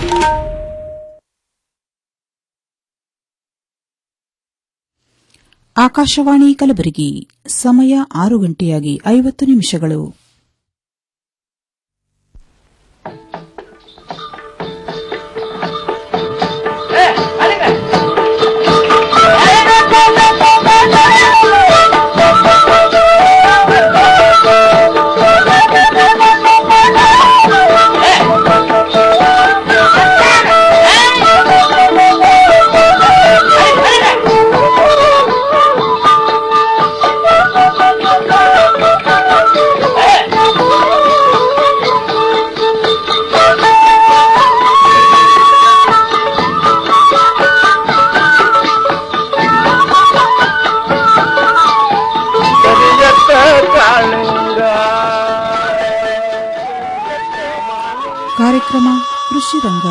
ಆಕಾಶವಾಣಿ ಕಲಬುರಗಿ ಸಮಯ ಆರು ಗಂಟೆಯಾಗಿ ಐವತ್ತು ನಿಮಿಷಗಳು ಕಾರ್ಯಕ್ರಮ ಕೃಷಿ ರಂಗ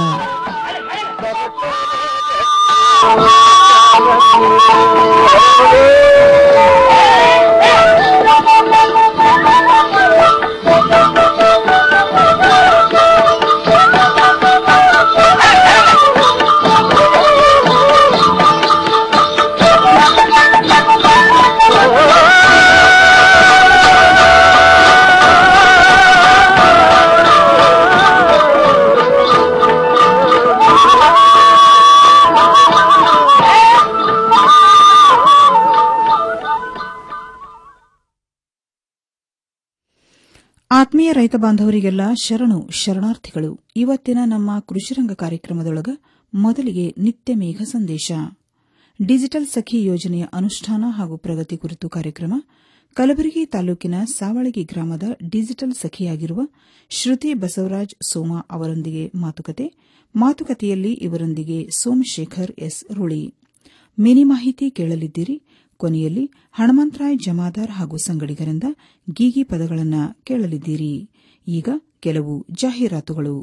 ಆತ್ಮೀಯ ರೈತ ಬಾಂಧವರಿಗೆಲ್ಲ ಶರಣು ಶರಣಾರ್ಥಿಗಳು ಇವತ್ತಿನ ನಮ್ಮ ಕೃಷಿರಂಗ ಕಾರ್ಯಕ್ರಮದೊಳಗ ಮೊದಲಿಗೆ ನಿತ್ಯ ಮೇಘ ಸಂದೇಶ ಡಿಜಿಟಲ್ ಸಖಿ ಯೋಜನೆಯ ಅನುಷ್ಠಾನ ಹಾಗೂ ಪ್ರಗತಿ ಕುರಿತು ಕಾರ್ಯಕ್ರಮ ಕಲಬುರಗಿ ತಾಲೂಕಿನ ಸಾವಳಗಿ ಗ್ರಾಮದ ಡಿಜಿಟಲ್ ಸಖಿಯಾಗಿರುವ ಶ್ರುತಿ ಬಸವರಾಜ್ ಸೋಮಾ ಅವರೊಂದಿಗೆ ಮಾತುಕತೆ ಮಾತುಕತೆಯಲ್ಲಿ ಇವರೊಂದಿಗೆ ಸೋಮಶೇಖರ್ ಎಸ್ ರುಳಿ ಮಿನಿ ಮಾಹಿತಿ ಕೇಳಲಿದ್ದೀರಿ ಕೊನೆಯಲ್ಲಿ ಹಣಮಂತರಾಯ್ ಜಮಾದಾರ್ ಹಾಗೂ ಸಂಗಡಿಗರಿಂದ ಗೀಗಿ ಪದಗಳನ್ನು ಕೇಳಲಿದ್ದೀರಿ ಈಗ ಕೆಲವು ಜಾಹೀರಾತುಗಳು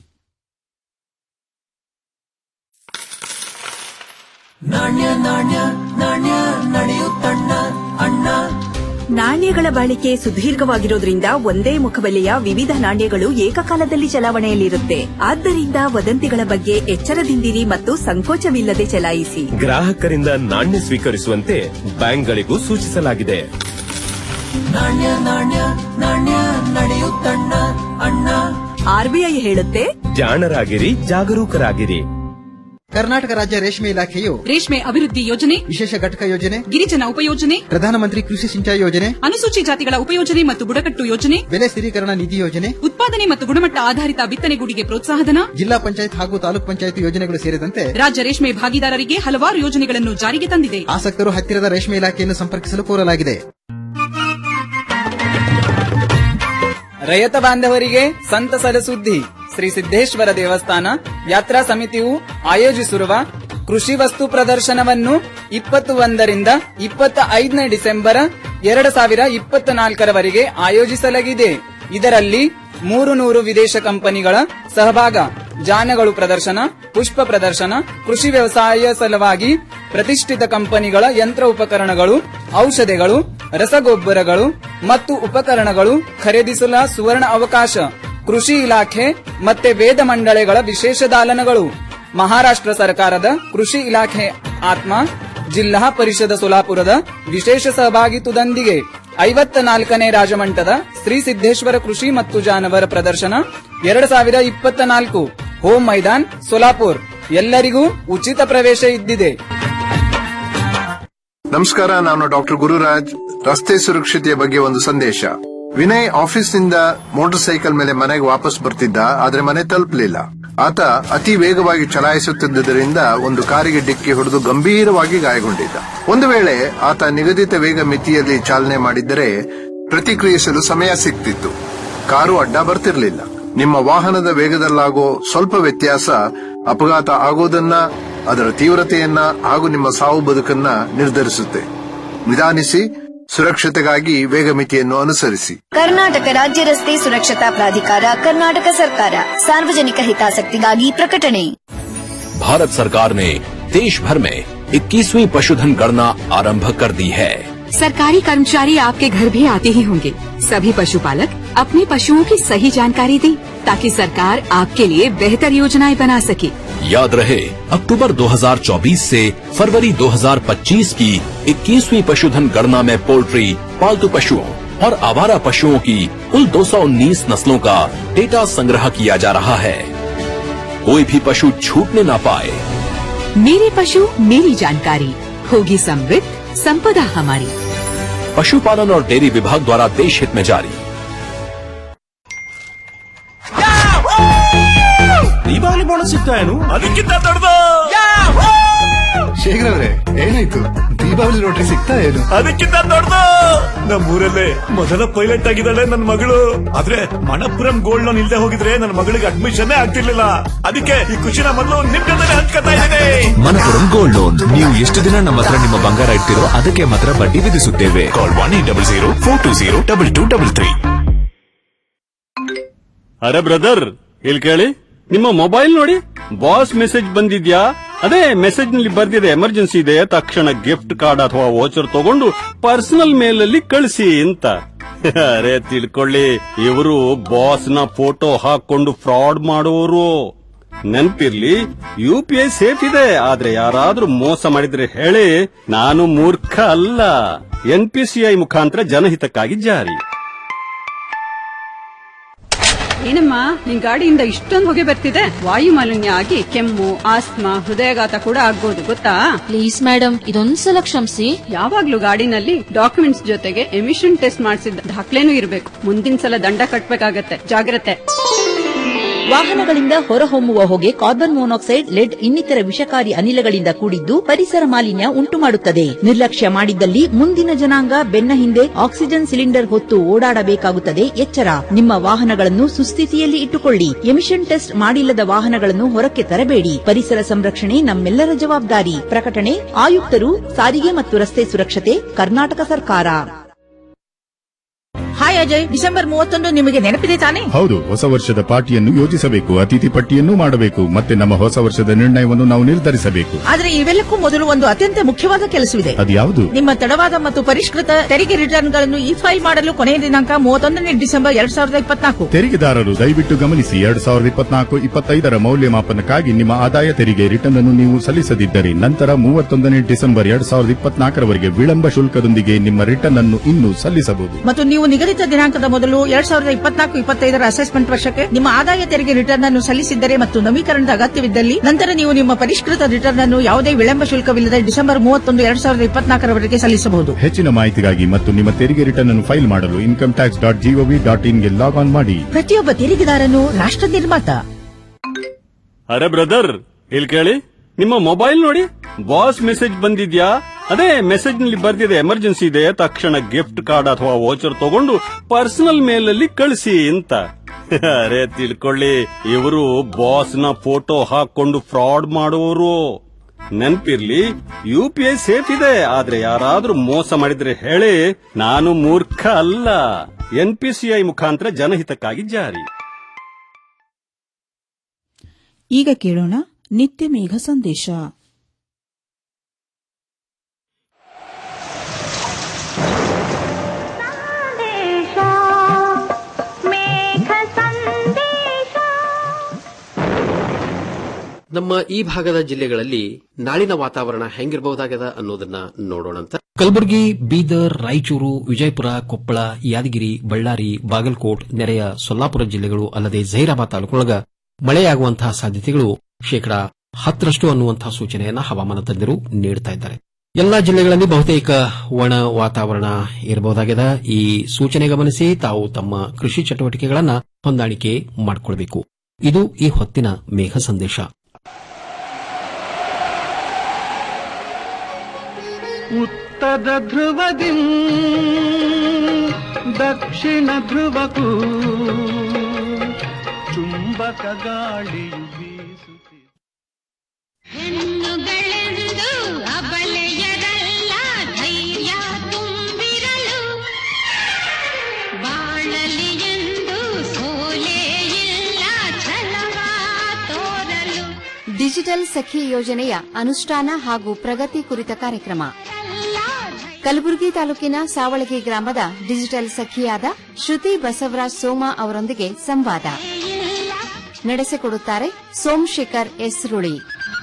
ನಾಣ್ಯ ನಾಣ್ಯ ನಾಣ್ಯ ನಡೆಯುತ್ತಣ್ಣ ಅಣ್ಣ ನಾಣ್ಯಗಳ ಬಾಳಿಕೆ ಸುದೀರ್ಘವಾಗಿರೋದ್ರಿಂದ ಒಂದೇ ಮುಖಬೆಲೆಯ ವಿವಿಧ ನಾಣ್ಯಗಳು ಏಕಕಾಲದಲ್ಲಿ ಚಲಾವಣೆಯಲ್ಲಿರುತ್ತೆ ಆದ್ದರಿಂದ ವದಂತಿಗಳ ಬಗ್ಗೆ ಎಚ್ಚರದಿಂದಿರಿ ಮತ್ತು ಸಂಕೋಚವಿಲ್ಲದೆ ಚಲಾಯಿಸಿ ಗ್ರಾಹಕರಿಂದ ನಾಣ್ಯ ಸ್ವೀಕರಿಸುವಂತೆ ಬ್ಯಾಂಕ್ಗಳಿಗೂ ಸೂಚಿಸಲಾಗಿದೆ ನಾಣ್ಯ ನಾಣ್ಯ ನಾಣ್ಯ ನಡೆಯುತ್ತಣ್ಣ ಅಣ್ಣ ಆರ್ಬಿಐ ಹೇಳುತ್ತೆ ಜಾಣರಾಗಿರಿ ಜಾಗರೂಕರಾಗಿರಿ ಕರ್ನಾಟಕ ರಾಜ್ಯ ರೇಷ್ಮೆ ಇಲಾಖೆಯು ರೇಷ್ಮೆ ಅಭಿವೃದ್ಧಿ ಯೋಜನೆ ವಿಶೇಷ ಘಟಕ ಯೋಜನೆ ಗಿರಿಜನ ಉಪಯೋಜನೆ ಪ್ರಧಾನಮಂತ್ರಿ ಕೃಷಿ ಸಿಂಚಾಯಿ ಯೋಜನೆ ಅನುಸೂಚಿ ಜಾತಿಗಳ ಉಪಯೋಜನೆ ಮತ್ತು ಬುಡಕಟ್ಟು ಯೋಜನೆ ಬೆಲೆ ಸ್ಥಿರೀಕರಣ ನಿಧಿ ಯೋಜನೆ ಉತ್ಪಾದನೆ ಮತ್ತು ಗುಣಮಟ್ಟ ಆಧಾರಿತ ಬಿತ್ತನೆಗೂಡಿಗೆ ಪ್ರೋತ್ಸಾಹಧನ ಜಿಲ್ಲಾ ಪಂಚಾಯತ್ ಹಾಗೂ ತಾಲೂಕ್ ಪಂಚಾಯತ್ ಯೋಜನೆಗಳು ಸೇರಿದಂತೆ ರಾಜ್ಯ ರೇಷ್ಮೆ ಭಾಗಿದಾರರಿಗೆ ಹಲವಾರು ಯೋಜನೆಗಳನ್ನು ಜಾರಿಗೆ ತಂದಿದೆ ಆಸಕ್ತರು ಹತ್ತಿರದ ರೇಷ್ಮೆ ಇಲಾಖೆಯನ್ನು ಸಂಪರ್ಕಿಸಲು ಕೋರಲಾಗಿದೆ ರೈತ ಬಾಂಧವರಿಗೆ ಸಂತಸದ ಸುದ್ದಿ ಶ್ರೀ ಸಿದ್ದೇಶ್ವರ ದೇವಸ್ಥಾನ ಯಾತ್ರಾ ಸಮಿತಿಯು ಆಯೋಜಿಸಿರುವ ಕೃಷಿ ವಸ್ತು ಪ್ರದರ್ಶನವನ್ನು ಇಪ್ಪತ್ತು ಒಂದರಿಂದ ಇಪ್ಪತ್ತ ಐದನೇ ಡಿಸೆಂಬರ್ ಎರಡು ಸಾವಿರ ಇಪ್ಪತ್ತ ನಾಲ್ಕರವರೆಗೆ ಆಯೋಜಿಸಲಾಗಿದೆ ಇದರಲ್ಲಿ ಮೂರು ನೂರು ವಿದೇಶ ಕಂಪನಿಗಳ ಸಹಭಾಗ ಜಾನಗಳು ಪ್ರದರ್ಶನ ಪುಷ್ಪ ಪ್ರದರ್ಶನ ಕೃಷಿ ವ್ಯವಸಾಯ ಸಲುವಾಗಿ ಪ್ರತಿಷ್ಠಿತ ಕಂಪನಿಗಳ ಯಂತ್ರ ಉಪಕರಣಗಳು ಔಷಧಿಗಳು ರಸಗೊಬ್ಬರಗಳು ಮತ್ತು ಉಪಕರಣಗಳು ಖರೀದಿಸಲು ಸುವರ್ಣ ಅವಕಾಶ ಕೃಷಿ ಇಲಾಖೆ ಮತ್ತೆ ವೇದ ಮಂಡಳಿಗಳ ವಿಶೇಷ ದಾಲನಗಳು ಮಹಾರಾಷ್ಟ್ರ ಸರ್ಕಾರದ ಕೃಷಿ ಇಲಾಖೆ ಆತ್ಮ ಜಿಲ್ಲಾ ಪರಿಷದ ಸೋಲಾಪುರದ ವಿಶೇಷ ಸಹಭಾಗಿತ್ವದೊಂದಿಗೆ ಐವತ್ತ ನಾಲ್ಕನೇ ರಾಜಮಂಟದ ಶ್ರೀ ಸಿದ್ದೇಶ್ವರ ಕೃಷಿ ಮತ್ತು ಜಾನವರ ಪ್ರದರ್ಶನ ಎರಡು ಸಾವಿರ ಇಪ್ಪತ್ತ ನಾಲ್ಕು ಹೋಮ್ ಮೈದಾನ್ ಸೋಲಾಪುರ್ ಎಲ್ಲರಿಗೂ ಉಚಿತ ಪ್ರವೇಶ ಇದ್ದಿದೆ ನಮಸ್ಕಾರ ನಾನು ಡಾಕ್ಟರ್ ಗುರುರಾಜ್ ರಸ್ತೆ ಸುರಕ್ಷತೆಯ ಬಗ್ಗೆ ಒಂದು ಸಂದೇಶ ವಿನಯ್ ಆಫೀಸ್ನಿಂದ ಮೋಟಾರ್ ಸೈಕಲ್ ಮೇಲೆ ಮನೆಗೆ ವಾಪಸ್ ಬರ್ತಿದ್ದ ಆದ್ರೆ ಮನೆ ತಲುಪಲಿಲ್ಲ ಆತ ಅತಿ ವೇಗವಾಗಿ ಚಲಾಯಿಸುತ್ತಿದ್ದುದರಿಂದ ಒಂದು ಕಾರಿಗೆ ಡಿಕ್ಕಿ ಹೊಡೆದು ಗಂಭೀರವಾಗಿ ಗಾಯಗೊಂಡಿದ್ದ ಒಂದು ವೇಳೆ ಆತ ನಿಗದಿತ ವೇಗ ಮಿತಿಯಲ್ಲಿ ಚಾಲನೆ ಮಾಡಿದ್ದರೆ ಪ್ರತಿಕ್ರಿಯಿಸಲು ಸಮಯ ಸಿಗ್ತಿತ್ತು ಕಾರು ಅಡ್ಡ ಬರ್ತಿರ್ಲಿಲ್ಲ ನಿಮ್ಮ ವಾಹನದ ವೇಗದಲ್ಲಾಗೋ ಸ್ವಲ್ಪ ವ್ಯತ್ಯಾಸ ಅಪಘಾತ ಆಗೋದನ್ನ ಅದರ ತೀವ್ರತೆಯನ್ನ ಹಾಗೂ ನಿಮ್ಮ ಸಾವು ಬದುಕನ್ನ ನಿರ್ಧರಿಸುತ್ತೆ ನಿಧಾನಿಸಿ ಸುರಕ್ಷತೆಗಾಗಿ ವೇಗ ಮಿತಿಯನ್ನು ಅನುಸರಿಸಿ ಕರ್ನಾಟಕ ರಾಜ್ಯ ರಸ್ತೆ ಸುರಕ್ಷತಾ ಪ್ರಾಧಿಕಾರ ಕರ್ನಾಟಕ ಸರ್ಕಾರ ಸಾರ್ವಜನಿಕ ಹಿತಾಸಕ್ತಿಗಾಗಿ ಪ್ರಕಟಣೆ भारत सरकार ने देश भर में 21वीं पशुधन गणना आरंभ कर दी है सरकारी कर्मचारी आपके घर भी आते ही होंगे सभी पशुपालक अपने पशुओं की सही जानकारी दें ताकि सरकार आपके लिए बेहतर योजनाएं बना सके याद रहे अक्टूबर 2024 से फरवरी 2025 की 21वीं पशुधन गणना में पोल्ट्री पालतू पशुओं और आवारा पशुओं की कुल 219 नस्लों का डेटा संग्रह किया जा रहा है कोई भी पशु छूटने ना पाए मेरे पशु मेरी जानकारी होगी समृद्ध संपदा हमारी पशुपालन और डेयरी विभाग द्वारा देश हित में जारी ದೀಪಾವಳಿ ಬೋನಸ್ ಸಿಗ್ತಾ ಏನು ಅದಕ್ಕಿಂತ ದೊಡ್ಡದು ಶೇಖರ್ ಅವರೇ ಏನಾಯ್ತು ದೀಪಾವಳಿ ರೋಟ್ರಿ ಸಿಗ್ತಾ ಏನು ಅದಕ್ಕಿಂತ ದೊಡ್ಡದು ನಮ್ಮೂರಲ್ಲೇ ಮೊದಲ ಪೈಲಟ್ ಆಗಿದ್ದಾಳೆ ನನ್ನ ಮಗಳು ಆದ್ರೆ ಮಣಪುರಂ ಗೋಲ್ಡ್ ಲೋನ್ ಇಲ್ದೆ ಹೋಗಿದ್ರೆ ನನ್ನ ಮಗಳಿಗೆ ಅಡ್ಮಿಷನ್ ಆಗ್ತಿರ್ಲಿಲ್ಲ ಅದಕ್ಕೆ ಈ ಖುಷಿನ ಮೊದಲು ನಿಮ್ ಜೊತೆ ಹಂಚ್ಕೊತಾ ಇದ್ದೇನೆ ಮನಪುರಂ ಗೋಲ್ಡ್ ಲೋನ್ ನೀವು ಎಷ್ಟು ದಿನ ನಮ್ಮ ಹತ್ರ ನಿಮ್ಮ ಬಂಗಾರ ಇಡ್ತಿರೋ ಅದಕ್ಕೆ ಮಾತ್ರ ಬಡ್ಡಿ ವಿಧಿಸುತ್ತೇವೆ call one eight double zero four two zero double two double three ಅರೆ ಬ್ರದರ್ ಇಲ್ಲಿ ಕೇಳಿ ನಿಮ್ಮ ಮೊಬೈಲ್ ನೋಡಿ ಬಾಸ್ ಮೆಸೇಜ್ ಬಂದಿದ್ಯಾ ಅದೇ ಮೆಸೇಜ್ ನಲ್ಲಿ ಬರ್ದಿದೆ ಎಮರ್ಜೆನ್ಸಿ ಇದೆ ತಕ್ಷಣ ಗಿಫ್ಟ್ ಕಾರ್ಡ್ ಅಥವಾ ವೋಚರ್ ತಗೊಂಡು ಪರ್ಸನಲ್ ಮೇಲ್ ಅಲ್ಲಿ ಕಳಿಸಿ ಅಂತ ಅರೆ ತಿಳ್ಕೊಳ್ಳಿ ಇವರು ಬಾಸ್ ನ ಫೋಟೋ ಹಾಕೊಂಡು ಫ್ರಾಡ್ ಮಾಡುವವರು ನೆನ್ಪಿರ್ಲಿ ಯು ಪಿ ಐ ಸೇಫ್ ಇದೆ ಆದ್ರೆ ಯಾರಾದ್ರೂ ಮೋಸ ಮಾಡಿದ್ರೆ ಹೇಳಿ ನಾನು ಮೂರ್ಖ ಅಲ್ಲ ಎನ್ ಪಿ ಸಿ ಐ ಮುಖಾಂತರ ಜನಹಿತಕ್ಕಾಗಿ ಜಾರಿ ಏನಮ್ಮ ನಿನ್ ಗಾಡಿಯಿಂದ ಇಷ್ಟೊಂದು ಹೊಗೆ ಬರ್ತಿದೆ ವಾಯು ಮಾಲಿನ್ಯ ಆಗಿ ಕೆಮ್ಮು ಆಸ್ತಮಾ ಹೃದಯಾಘಾತ ಕೂಡ ಆಗ್ಬೋದು ಗೊತ್ತಾ ಪ್ಲೀಸ್ ಮೇಡಮ್ ಇದೊಂದ್ಸಲ ಕ್ಷಮಿಸಿ ಯಾವಾಗ್ಲೂ ಗಾಡಿನಲ್ಲಿ ಡಾಕ್ಯುಮೆಂಟ್ಸ್ ಜೊತೆಗೆ ಎಮಿಷನ್ ಟೆಸ್ಟ್ ಮಾಡಿಸಿದ ದಾಖಲೆನೂ ಇರಬೇಕು ಮುಂದಿನ ಸಲ ದಂಡ ಕಟ್ಬೇಕಾಗತ್ತೆ ಜಾಗ್ರತೆ ವಾಹನಗಳಿಂದ ಹೊರಹೊಮ್ಮುವ ಹೊಗೆ ಕಾರ್ಬನ್ ಮೊನಾಕ್ಸೈಡ್ ಲೆಡ್ ಇನ್ನಿತರ ವಿಷಕಾರಿ ಅನಿಲಗಳಿಂದ ಕೂಡಿದ್ದು ಪರಿಸರ ಮಾಲಿನ್ಯ ಉಂಟು ಮಾಡುತ್ತದೆ ನಿರ್ಲಕ್ಷ್ಯ ಮಾಡಿದ್ದಲ್ಲಿ ಮುಂದಿನ ಜನಾಂಗ ಬೆನ್ನ ಹಿಂದೆ ಆಕ್ಸಿಜನ್ ಸಿಲಿಂಡರ್ ಹೊತ್ತು ಓಡಾಡಬೇಕಾಗುತ್ತದೆ ಎಚ್ಚರ ನಿಮ್ಮ ವಾಹನಗಳನ್ನು ಸುಸ್ಥಿತಿಯಲ್ಲಿ ಇಟ್ಟುಕೊಳ್ಳಿ ಎಮಿಷನ್ ಟೆಸ್ಟ್ ಮಾಡಿಲ್ಲದ ವಾಹನಗಳನ್ನು ಹೊರಕ್ಕೆ ತರಬೇಡಿ ಪರಿಸರ ಸಂರಕ್ಷಣೆ ನಮ್ಮೆಲ್ಲರ ಜವಾಬ್ದಾರಿ ಪ್ರಕಟಣೆ ಆಯುಕ್ತರು ಸಾರಿಗೆ ಮತ್ತು ರಸ್ತೆ ಸುರಕ್ಷತೆ ಕರ್ನಾಟಕ ಸರ್ಕಾರ ಹಾಯ್ ಅಜಯ್ ಡಿಸೆಂಬರ್ ಮೂವತ್ತೊಂದು ನಿಮಗೆ ನೆನಪಿದೆ ತಾನೇ ಹೌದು ಹೊಸ ವರ್ಷದ ಪಾರ್ಟಿಯನ್ನು ಯೋಜಿಸಬೇಕು ಅತಿಥಿ ಪಟ್ಟಿಯನ್ನು ಮಾಡಬೇಕು ಮತ್ತೆ ನಮ್ಮ ಹೊಸ ವರ್ಷದ ನಿರ್ಣಯವನ್ನು ನಾವು ನಿರ್ಧರಿಸಬೇಕು ಆದ್ರೆ ಇವೆಲ್ಲಕ್ಕೂ ಮೊದಲು ಒಂದು ಅತ್ಯಂತ ಮುಖ್ಯವಾದ ಕೆಲಸವಿದೆ ಅದ್ಯಾವುದು ನಿಮ್ಮ ತಡವಾದ ಮತ್ತು ಪರಿಷ್ಕೃತ ತೆರಿಗೆ ರಿಟರ್ನ್ಗಳನ್ನು ಇ ಫೈಲ್ ಮಾಡಲು ಕೊನೆಯ ದಿನಾಂಕ ಮೂವತ್ತೊಂದನೇ ಡಿಸೆಂಬರ್ ಎರಡ್ ಸಾವಿರದ ಇಪ್ಪತ್ನಾಲ್ಕು ತೆರಿಗೆದಾರರು ದಯವಿಟ್ಟು ಗಮನಿಸಿ ಎರಡ್ ಸಾವಿರದ ಇಪ್ಪತ್ನಾಲ್ಕು ಇಪ್ಪತ್ತೈದರ ಮೌಲ್ಯಮಾಪನಕ್ಕಾಗಿ ನಿಮ್ಮ ಆದಾಯ ತೆರಿಗೆ ರಿಟರ್ನ್ ಅನ್ನು ನೀವು ಸಲ್ಲಿಸದಿದ್ದರೆ ನಂತರ ಮೂವತ್ತೊಂದನೇ ಡಿಸೆಂಬರ್ ಎರಡ್ ಸಾವಿರದ ಇಪ್ಪತ್ನಾಲ್ಕರವರೆಗೆ ವಿಳಂಬ ಶುಲ್ಕದೊಂದಿಗೆ ನಿಮ್ಮ ರಿಟರ್ನ್ ಅನ್ನು ಇನ್ನೂ ಸಲ್ಲಿಸಬಹುದು ಮತ್ತು ನೀವು ನಿಗದಿತ ದಿನಾಂಕದ ಮೊದಲು ಎರಡ್ ಸಾವಿರದ ಇಪ್ಪತ್ನಾಲ್ಕು ಇಪ್ಪತ್ತೈದರ ಅಸೆಸ್ಮೆಂಟ್ ವರ್ಷಕ್ಕೆ ನಿಮ್ಮ ಆದಾಯ ತೆರಿಗೆ ರಿಟರ್ನ್ ಅನ್ನು ಸಲ್ಲಿಸಿದ್ದರೆ ಮತ್ತು ನವೀಕರಣದ ಅಗತ್ಯವಿದ್ದಲ್ಲಿ ನಂತರ ನೀವು ನಿಮ್ಮ ಪರಿಷ್ಕೃತ ರಿಟರ್ನ್ ಅನ್ನು ಯಾವುದೇ ವಿಳಂಬ ಶುಲ್ಕವಿಲ್ಲದೆ ಡಿಸೆಂಬರ್ ಮೂವತ್ತೊಂದು ಎರಡ್ ಸಾವಿರದ ಇಪ್ಪತ್ನಾಲ್ಕರವರೆಗೆ ಸಲ್ಲಿಸಬಹುದು ಹೆಚ್ಚಿನ ಮಾಹಿತಿಗಾಗಿ ಮತ್ತು ನಿಮ್ಮ ತೆರಿಗೆ ರಿಟರ್ನ್ ಅನ್ನು ಫೈಲ್ ಮಾಡಲು income tax dot G O V dot ಇನ್ಗೆ ಲಾಗ್ ಆನ್ ಮಾಡಿ ಪ್ರತಿಯೊಬ್ಬ ತೆರಿಗೆದಾರನು ರಾಷ್ಟ್ರ ನಿರ್ಮಾತ ಅರೆ ಬ್ರದರ್ ಇಲ್ಲಿ ಕೇಳಿ ನಿಮ್ಮ ಮೊಬೈಲ್ ನೋಡಿ ಬಾಸ್ ಮೆಸೇಜ್ ಬಂದಿದ್ಯಾ ಅದೇ ಮೆಸೇಜ್ ನಲ್ಲಿ ಬರ್ದಿದೆ ಎಮರ್ಜೆನ್ಸಿ ಇದೆ ತಕ್ಷಣ ಗಿಫ್ಟ್ ಕಾರ್ಡ್ ಅಥವಾ ವೋಚರ್ ತಗೊಂಡು ಪರ್ಸನಲ್ ಮೇಲ್ ಅಲ್ಲಿ ಕಳಿಸಿ ಅಂತ ಅರೆ ತಿಳ್ಕೊಳ್ಳಿ ಇವರು ಬಾಸ್ ನ ಫೋಟೋ ಹಾಕೊಂಡು ಫ್ರಾಡ್ ಮಾಡುವವರು ನೆನ್ಪಿರ್ಲಿ ಯು ಪಿ ಐ ಸೇಫ್ ಇದೆ ಆದ್ರೆ ಯಾರಾದ್ರೂ ಮೋಸ ಮಾಡಿದ್ರೆ ಹೇಳಿ ನಾನು ಮೂರ್ಖ ಅಲ್ಲ ಎನ್ ಪಿ ಸಿ ಐ ಮುಖಾಂತರ ಜನಹಿತಕ್ಕಾಗಿ ಜಾರಿ ಈಗ ಕೇಳೋಣ ನಿತ್ಯ ಮೇಘ ಸಂದೇಶ ನಮ್ಮ ಈ ಭಾಗದ ಜಿಲ್ಲೆಗಳಲ್ಲಿ ನಾಳಿನ ವಾತಾವರಣ ಹೆಂಗಿರಬಹುದಾಗದ ಅನ್ನೋದನ್ನ ನೋಡೋಣಂತ ಕಲಬುರಗಿ ಬೀದರ್ ರಾಯಚೂರು ವಿಜಯಪುರ ಕೊಪ್ಪಳ ಯಾದಗಿರಿ ಬಳ್ಳಾರಿ ಬಾಗಲಕೋಟ್ ನೆರೆಯ ಸೊಲ್ಲಾಪುರ ಜಿಲ್ಲೆಗಳು ಅಲ್ಲದೆ ಜಹೀರಾಬಾದ್ ತಾಲೂಕೊಳಗ ಮಳೆಯಾಗುವಂತಹ ಸಾಧ್ಯತೆಗಳು ಶೇಕಡಾ ಹತ್ತರಷ್ಟು ಅನ್ನುವಂತಹ ಸೂಚನೆಯನ್ನ ಹವಾಮಾನ ತಜ್ಞರು ನೀಡುತ್ತಾ ಇದ್ದಾರೆ ಎಲ್ಲಾ ಜಿಲ್ಲೆಗಳಲ್ಲಿ ಬಹುತೇಕ ಒಣ ವಾತಾವರಣ ಇರಬಹುದಾಗಿದೆ ಈ ಸೂಚನೆ ಗಮನಿಸಿ ತಾವು ತಮ್ಮ ಕೃಷಿ ಚಟುವಟಿಕೆಗಳನ್ನ ಹೊಂದಾಣಿಕೆ ಮಾಡಿಕೊಳ್ಳಬೇಕು ಇದು ಈ ಹೊತ್ತಿನ ಮೇಘ ಸಂದೇಶ ಉತ್ತರ ಧ್ರುವದಿ ದಕ್ಷಿಣ ಧ್ರುವಕ್ಕೂ ಚುಂಬಕ ಗಾಳಿಯು ಬೀಸುತ್ತಿದೆ ಹೆಣ್ಣುಗಳೆಂದು ಅಬಲೆಯರಲ್ಲ ಧೈರ್ಯ ತುಂಬಿರಲು ಬಾಳಲಿ ಎಂದು ಸೋಲೇ ಇಲ್ಲ ಛಲವ ತೋರಲು ಡಿಜಿಟಲ್ ಸಖಿ ಯೋಜನೆಯ ಅನುಷ್ಠಾನ ಹಾಗೂ ಪ್ರಗತಿ ಕುರಿತ ಕಾರ್ಯಕ್ರಮ ಕಲಬುರಗಿ ತಾಲೂಕಿನ ಸಾವಳಗಿ ಗ್ರಾಮದ ಡಿಜಿಟಲ್ ಸಖಿಯಾದ ಶ್ರುತಿ ಬಸವರಾಜ್ ಸೋಮ ಅವರೊಂದಿಗೆ ಸಂವಾದ ನಡೆಸಿಕೊಡುತ್ತಾರೆ ಸೋಮಶೇಖರ್ ಎಸ್ರುಳಿ